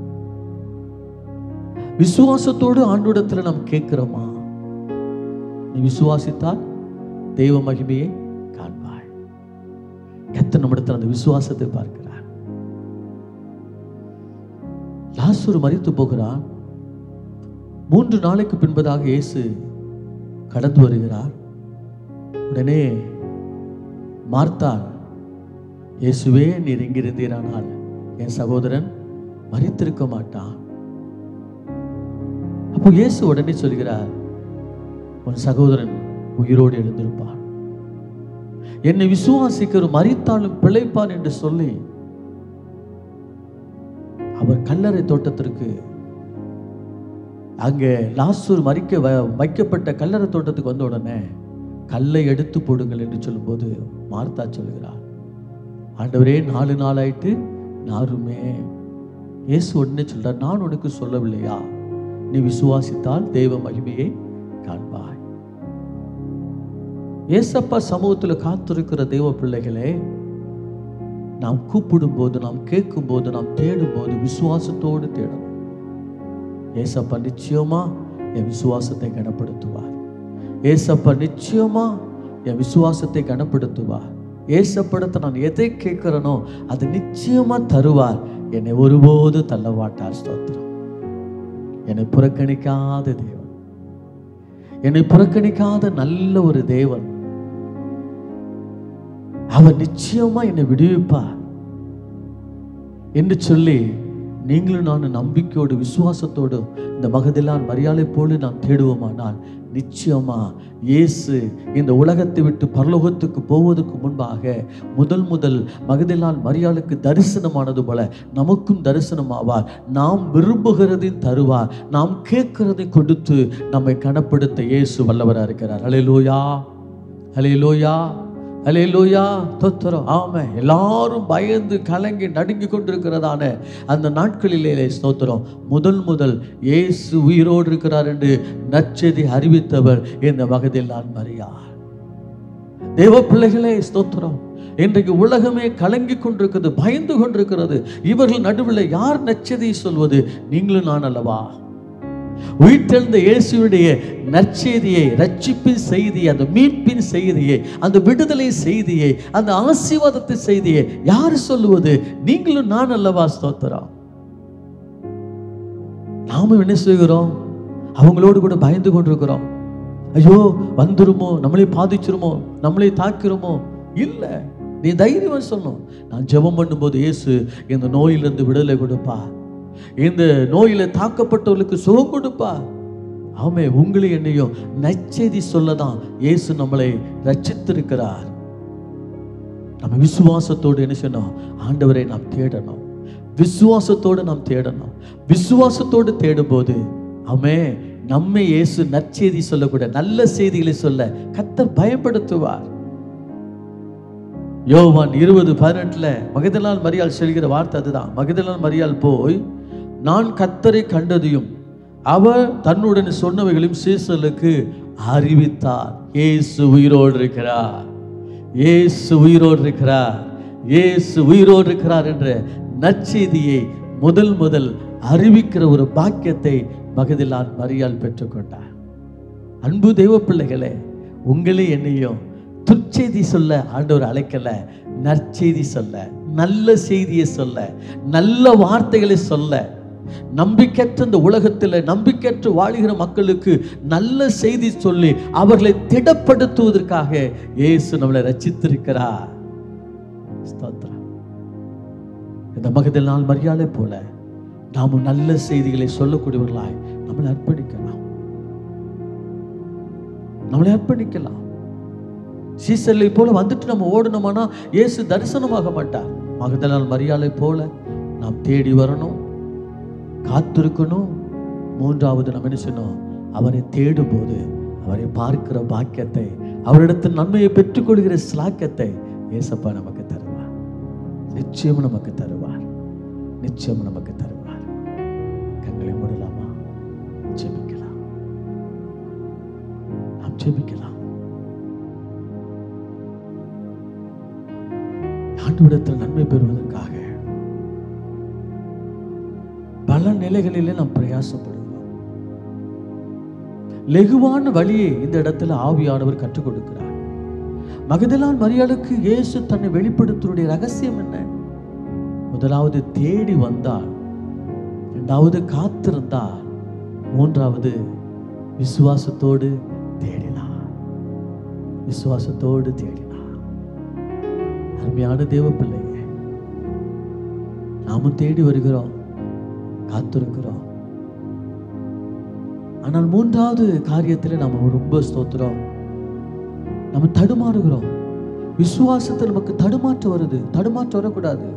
விசுவாசத்தோடு ஆண்டோடத்துல நாம் கேட்கிறோமா நீ விசுவாசித்தால் தெய்வ மகிமையை காண்பாய் கத்த நம்மிடத்தில் அந்த விசுவாசத்தை பார்க்கிறார் லாசூர் மரித்து போகிறான் மூன்று நாளைக்கு பின்பதாக இயேசு கடந்து வருகிறார் உடனே மார்த்தாள் இயேசுவே நீர் எங்கிருந்தீரானால் என் சகோதரன் மறித்திருக்க மாட்டான் அப்போ இயேசு உடனே சொல்கிறார் உன் சகோதரன் உயிரோடு எழுந்திருப்பான் என்னை விசுவாசிக்கிற மறித்தாலும் பிழைப்பான் என்று சொல்லி அவர் கல்லறை தோட்டத்திற்கு அங்கே லாசூர் மறிக்க வ- வைக்கப்பட்ட கல்லறை தோட்டத்துக்கு வந்த உடனே கல்லை எடுத்து போடுங்கள் என்று சொல்லும்போது மார்த்தா சொல்கிறார் ஆண்டவரே நாலு நாள் ஆயிட்டு நாருமே இயேசு உடனே சொல்றார் நான் உனக்கு சொல்லவில்லையா நீ விசுவாசித்தால் தெய்வ மகிமையை காண்பாய் ஏசப்பா சமூகத்தில் காத்திருக்கிற தெய்வ பிள்ளைகளே நாம் கூப்பிடும் போது நாம் கேட்கும் போது நாம் தேடும் போது விசுவாசத்தோடு தேடணும் ஏசப்பா நிச்சயமா என் விசுவாசத்தை கனப்படுத்துவார் ஏசப்பா நிச்சயமா என் விசுவாசத்தை கனப்படுத்துவார் ஏசப்படத்தை நான் எதை கேட்கிறேனோ அது நிச்சயமா தருவார் என்னை ஒருபோது தள்ளவாட்டார் ஸ்தோத்திரம் என்னை புறக்கணிக்காத தேவன் என்னை புறக்கணிக்காத நல்ல ஒரு தேவன் அவர் நிச்சயமா என்னை விடுவிப்பார் என்று சொல்லி நீங்களும் நான் நம்பிக்கையோடு விசுவாசத்தோடு இந்த மகதெல்லாம் மரியாதை போல நாம் தேடுவோமானால் நிச்சயமா இயேசு இந்த உலகத்தை விட்டு பரலோகத்துக்கு போவதற்கு முன்பாக முதல் முதல் மகதெல்லாம் மரியாளுக்கு தரிசனமானது போல நமக்கும் தரிசனமாவார் நாம் விரும்புகிறதையும் தருவார் நாம் கேட்கிறதை கொடுத்து நம்மை கனப்படுத்த இயேசு வல்லவராக இருக்கிறார் அலையலூயா அலையலூயா அலையலூயா தோத்துறோம் ஆமே எல்லாரும் பயந்து கலங்கி நடுங்கி கொண்டிருக்கிறதான அந்த நாட்களிலே ஸ்தோத்திரம் முதல் முதல் இயேசு உயிரோடு இருக்கிறார் என்று நற்செய்தி அறிவித்தவர் இந்த மகதில்லான் மரியார் தேவ பிள்ளைகளே ஸ்தோத்திரம் இன்றைக்கு உலகமே கலங்கி கொண்டிருக்கிறது பயந்து கொண்டிருக்கிறது இவர்கள் நடுவில் யார் நச்செய்தியை சொல்வது நீங்களும் நான் அல்லவா உயிர்த்தெழுந்த இயேசுவுடைய நற்செய்தியை ரட்சிப்பின் செய்தியை அந்த மீட்பின் செய்தியை அந்த விடுதலை செய்தியை அந்த ஆசீர்வாதத்தின் செய்தியை யார் சொல்லுவது நீங்களும் நான் அல்லவா ஸ்தோத்திரம் நாம என்ன செய்கிறோம் அவங்களோடு கூட பயந்து கொண்டிருக்கிறோம் ஐயோ வந்துருமோ நம்மளே பாதிச்சிருமோ நம்மளே தாக்கிறோமோ இல்லை நீ தைரியமா சொல்லணும் நான் ஜெபம் பண்ணும்போது இயேசு இந்த நோயிலிருந்து விடுதலை கொடுப்பா இந்த நோயில தாக்கப்பட்டவர்களுக்கு சுகம் கொடுப்பா ஆமே உங்களை என்னையும் நற்செய்தி சொல்லதான் இயேசு நம்மளை ரட்சித்திருக்கிறார் நம்ம விசுவாசத்தோடு என்ன செய்யணும் ஆண்டவரை நாம் தேடணும் விசுவாசத்தோடு நாம் தேடணும் விசுவாசத்தோடு தேடும்போது ஆமே நம்மை இயேசு நற்செய்தி சொல்லக்கூட நல்ல செய்திகளை சொல்ல கத்தர் பயன்படுத்துவார் யோவான் இருபது பதினெட்டுல மகதலால் மரியாள் சொல்கிற வார்த்தை அதுதான் மகதலால் மரியாள் போய் நான் கத்தரை கண்டதையும் அவர் தன்னுடன் சொன்னவைகளையும் சீசலுக்கு அறிவித்தார் இயேசு உயிரோடு இருக்கிறார் இயேசு உயிரோடு இருக்கிறார் இயேசு உயிரோடு இருக்கிறார் என்ற நற்செய்தியை முதல் முதல் அறிவிக்கிற ஒரு பாக்கியத்தை மகதிலான் மரியாள் பெற்றுக்கொண்டார் அன்பு தெய்வ பிள்ளைகளே உங்களே என்னையும் துர்ச்செய்தி சொல்ல ஆண்டவர் அழைக்கல நற்செய்தி சொல்ல நல்ல செய்தியை சொல்ல நல்ல வார்த்தைகளை சொல்ல நம்பிக்கையற்ற இந்த உலகத்தில் நம்பிக்கையற்று வாழுகிற மக்களுக்கு நல்ல செய்தி சொல்லி அவர்களை திடப்படுத்துவதற்காக இயேசு நம்மளை ரச்சித்திருக்கிறார் ஸ்தோத்திரம் இந்த மகதில் நாள் மரியாதை போல நாமும் நல்ல செய்திகளை சொல்லக்கூடியவர்களாய் நம்மளை அர்ப்பணிக்கலாம் நம்மளை அர்ப்பணிக்கலாம் சீசர்லை போல வந்துட்டு நம்ம ஓடணுமானா இயேசு தரிசனமாக மாட்டார் மகதலால் மரியாதை போல நாம் தேடி வரணும் காத்திருக்கணும் மூன்றாவது நம்ம என்ன செய்யணும் அவரை தேடும்போது அவரை பார்க்கிற பாக்கியத்தை அவரிடத்தில் நன்மையை பெற்றுக்கொள்கிற ஸ்லாக்கியத்தை ஏசப்பா நமக்கு தருவார் நிச்சயம் நமக்கு தருவார் நிச்சயம் நமக்கு தருவார் கண்களை மூடலாமா ஜெபிக்கலாம் நாம் ஜெபிக்கலாம் ஆண்டவிடத்தில் நன்மை பெறுவதற்காக பல நிலைகளிலே நாம் பிரயாசப்படுகிறோம் லெகுவான வழியை இந்த இடத்துல ஆவியானவர் கற்றுக் கொடுக்கிறார் மகதலான் மரியாளுக்கு இயேசு தன்னை வெளிப்படுத்துவதுடைய ரகசியம் என்ன முதலாவது தேடி வந்தார் இரண்டாவது காத்திருந்தார் மூன்றாவது விசுவாசத்தோடு தேடினார் விசுவாசத்தோடு தேடினார் அருமையான தேவ பிள்ளைங்க நாமும் தேடி வருகிறோம் காத்திருக்கிறோம் ஆனால் மூன்றாவது காரியத்தில் நம்ம ரொம்ப ஸ்தோத்திரம் நம்ம தடுமாறுகிறோம் விசுவாசத்தில் நமக்கு தடுமாற்றம் வருது தடுமாற்றம் வரக்கூடாது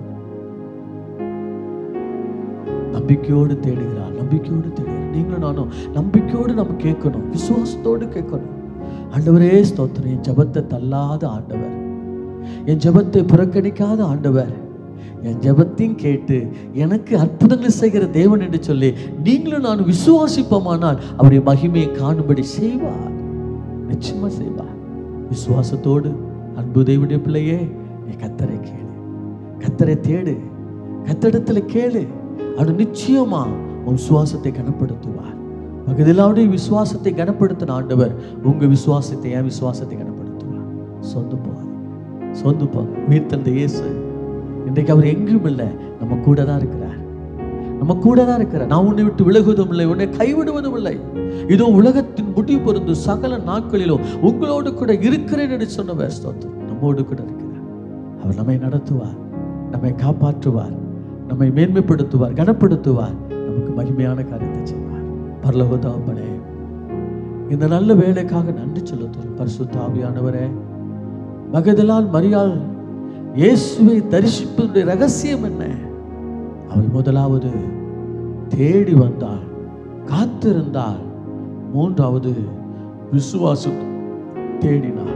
நம்பிக்கையோடு தேடுகிறார் நம்பிக்கையோடு தேடுகிறார் நீங்களும் நானும் நம்பிக்கையோடு நம்ம கேட்கணும் விசுவாசத்தோடு கேட்கணும் ஆண்டவரே ஸ்தோத்திரம் என் ஜெபத்தை தள்ளாத ஆண்டவர் என் ஜெபத்தை புறக்கணிக்காத ஆண்டவர் என் ஜெபத்தையும் கேட்டு எனக்கு அற்புதங்கள் செய்கிற தேவன் என்று சொல்லி நீங்களும் நான் விசுவாசிப்போமானால் அவருடைய மகிமையை காணும்படி செய்வார் நிச்சயமா செய்வார் விசுவாசத்தோடு அன்பு தேவனுடைய பிள்ளையே நீ கத்தரை கேளு கத்தரை தேடு கத்தடத்துல கேளு அது நிச்சயமா உன் விசுவாசத்தை கனப்படுத்துவார் பகுதியிலாவுடைய விசுவாசத்தை கனப்படுத்தின ஆண்டவர் உங்க விசுவாசத்தை என் விசுவாசத்தை கனப்படுத்துவார் சொந்து போவார் சொந்து போ உயிர் தந்த இயேசு இன்றைக்கு அவர் எங்கும் இல்லை நம்ம கூட தான் இருக்கிறார் நம்ம கூட தான் இருக்கிறார் நான் உன்னை விட்டு விலகுவதும் இல்லை உன்னை கைவிடுவதும் இல்லை இதோ உலகத்தின் முடிவு பொருந்து சகல நாட்களிலும் உங்களோடு கூட இருக்கிறேன் என்று சொன்ன ஸ்தோத்திரம் நம்மோடு கூட இருக்கிறார் அவர் நம்மை நடத்துவார் நம்மை காப்பாற்றுவார் நம்மை மேன்மைப்படுத்துவார் கனப்படுத்துவார் நமக்கு மகிமையான காரியத்தை செய்வார் பரலோக தகப்பனே இந்த நல்ல வேலைக்காக நன்றி செலுத்தும் பரிசுத்த ஆவியானவரே மகதலால் மரியாள் இயேசுவை தரிசிப்பதுடைய ரகசியம் என்ன அவள் முதலாவது தேடி வந்தாள் காத்திருந்தாள் மூன்றாவது விசுவாசம் தேடினாள்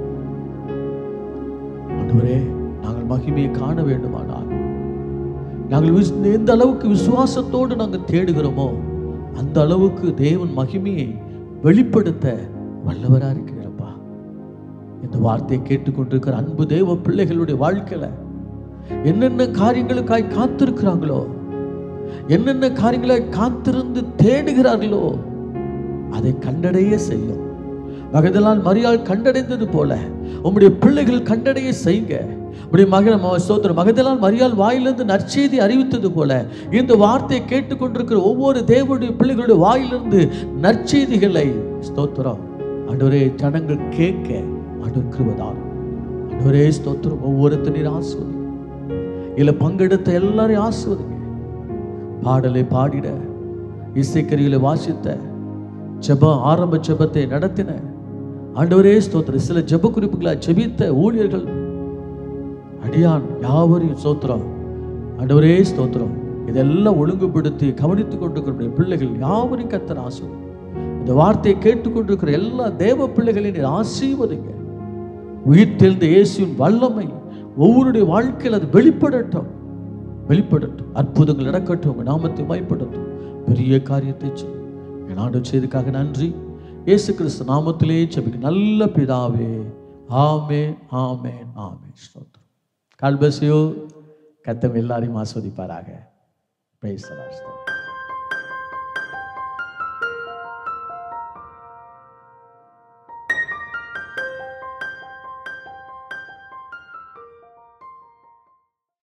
ஆண்டவரே நாங்கள் மகிமையை காண வேண்டுமானால் நாங்கள் விஸ்- எந்த அளவுக்கு விசுவாசத்தோடு நாங்கள் தேடுகிறோமோ அந்த அளவுக்கு தேவன் மகிமையை வெளிப்படுத்த வல்லவரா இருக்கிறப்பா இந்த வார்த்தையை கேட்டுக்கொண்டிருக்கிற அன்பு தேவ பிள்ளைகளுடைய வாழ்க்கையில என்னென்ன காரியங்களுக்காய் காத்திருக்கிறாங்களோ என்னென்ன காரியங்களை காத்திருந்து தேடுகிறார்களோ அதை கண்டடைய செய்யும் மகதலால் மரியாள் கண்டடைந்தது போல உம்முடைய பிள்ளைகள் கண்டடைய செய்யுங்க உம்முடைய மகன் சோதரர் மகதலால் மரியாள் வாயிலிருந்து நற்செய்தி அறிவித்தது போல இந்த வார்த்தையை கேட்டுக்கொண்டிருக்கிற ஒவ்வொரு தேவனுடைய பிள்ளைகளுடைய வாயிலிருந்து நற்செய்திகளை ஸ்தோத்திரம் ஆண்டவரே ஜனங்கள் கேட்க ஆண்டவர் கிருபதார் ஆண்டவரே ஸ்தோத்திரம் ஒவ்வொருத்தரையும் ஆசுவதி இல்ல பங்கெடுத்த எல்லாரையும் ஆசுவதிங்க பாடலை பாடிட இசைக்கருவியில வாசித்த ஜெபம் ஆரம்ப ஜெபத்தை நடத்தின ஆண்டவரே ஸ்தோத்திரம் சில ஜெப குறிப்புகளை ஜெபித்த ஊழியர்கள் அடியான் யாவரையும் ஸ்தோத்திரம் ஆண்டவரே ஸ்தோத்திரம் இதெல்லாம் ஒழுங்குபடுத்தி கவனித்துக் கொண்டிருக்கிற பிள்ளைகள் யாவரையும் கத்தர் ஆசை இந்த வார்த்தையை கேட்டுக்கொண்டிருக்கிற எல்லா தேவ பிள்ளைகளையும் நீர் ஆசீர்வதிங்க உயிர் தெழுந்த இயேசுவின் வல்லமை ஒவ்வொருடைய வாழ்க்கையில் அது வெளிப்படட்டும் வெளிப்படட்டும் அற்புதங்கள் நடக்கட்டும் உங்க நாமத்தை மயப்படட்டும் பெரிய காரியத்தை செய்யும் என் ஆண்டு செய்ததுக்காக நன்றி இயேசு கிறிஸ்து நாமத்திலே செபிக்க நல்ல பிதாவே ஆமே ஆமே ஆமே ஸ்தோத்திரம் கால்பசியோ கத்தம் எல்லாரையும் ஆஸ்வதிப்பாராக பேசலாம்